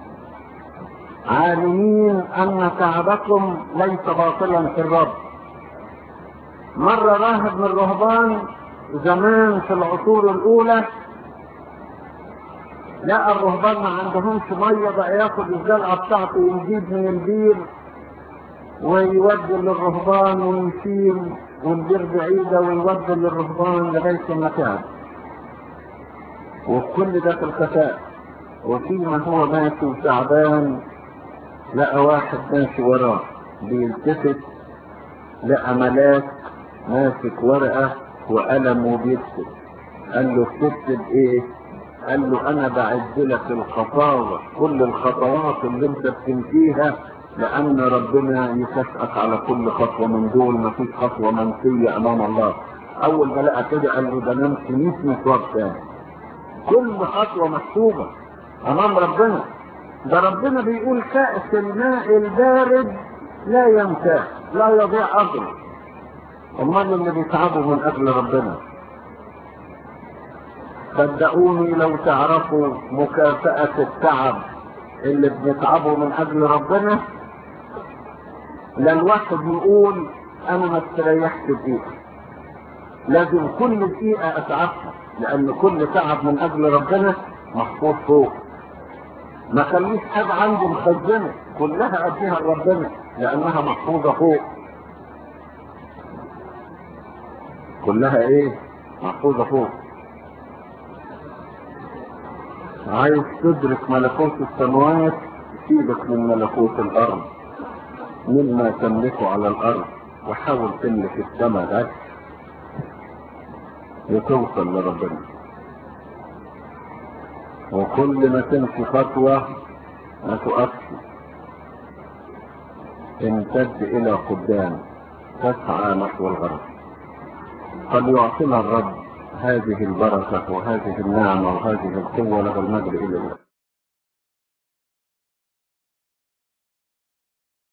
عالمين ان تعبكم ليس باطلا في الرب مرة راهب من الرهبان زمان في العصور الأولى لقى الرهبان ما عندهمش مية بقى ياخد الزرعة بتاعته ويجيب من البير ويودي للرهبان ويشيل والبير بعيدة ويودي للرهبان لغاية المكان وكل ده في الخفاء وفيما هو ماشي وتعبان لقى واحد ماشي وراه بيلتفت لقى ملاك ماسك ورقة وقلم وبيكتب قال له بتكتب ايه قال له انا بعد لك الخطاوة كل الخطوات اللي انت بتمشيها لان ربنا يكافئك على كل خطوة من دول مفيش خطوة منسية امام الله اول ما لقى كده قال له ده نمشي 100 مشوار تاني كل خطوة مكتوبة امام ربنا ده ربنا بيقول كأس الماء البارد لا ينتهي لا يضيع اجره امال اللي بيتعبوا من اجل ربنا صدقوني لو تعرفوا مكافأة التعب اللي بنتعبه من اجل ربنا لا الواحد يقول انا ما استريحت دقيقة لازم كل دقيقة اتعبها لان كل تعب من اجل ربنا محفوظ فوق ما خليش حاجة عندي مخزنة كلها اديها لربنا لانها محفوظة فوق كلها ايه محفوظة فوق عايز تدرك ملكوت السماوات سيبك من ملكوت الارض مما تملكه على الارض وحاول تملك السماء ده وتوصل لربنا وكل ما تمشي خطوة ما تقفش امتد الى قدام تسعى نحو الغرب قد يعطينا الرب هذه البركة وهذه النعمة وهذه القوة له المجد إلى الله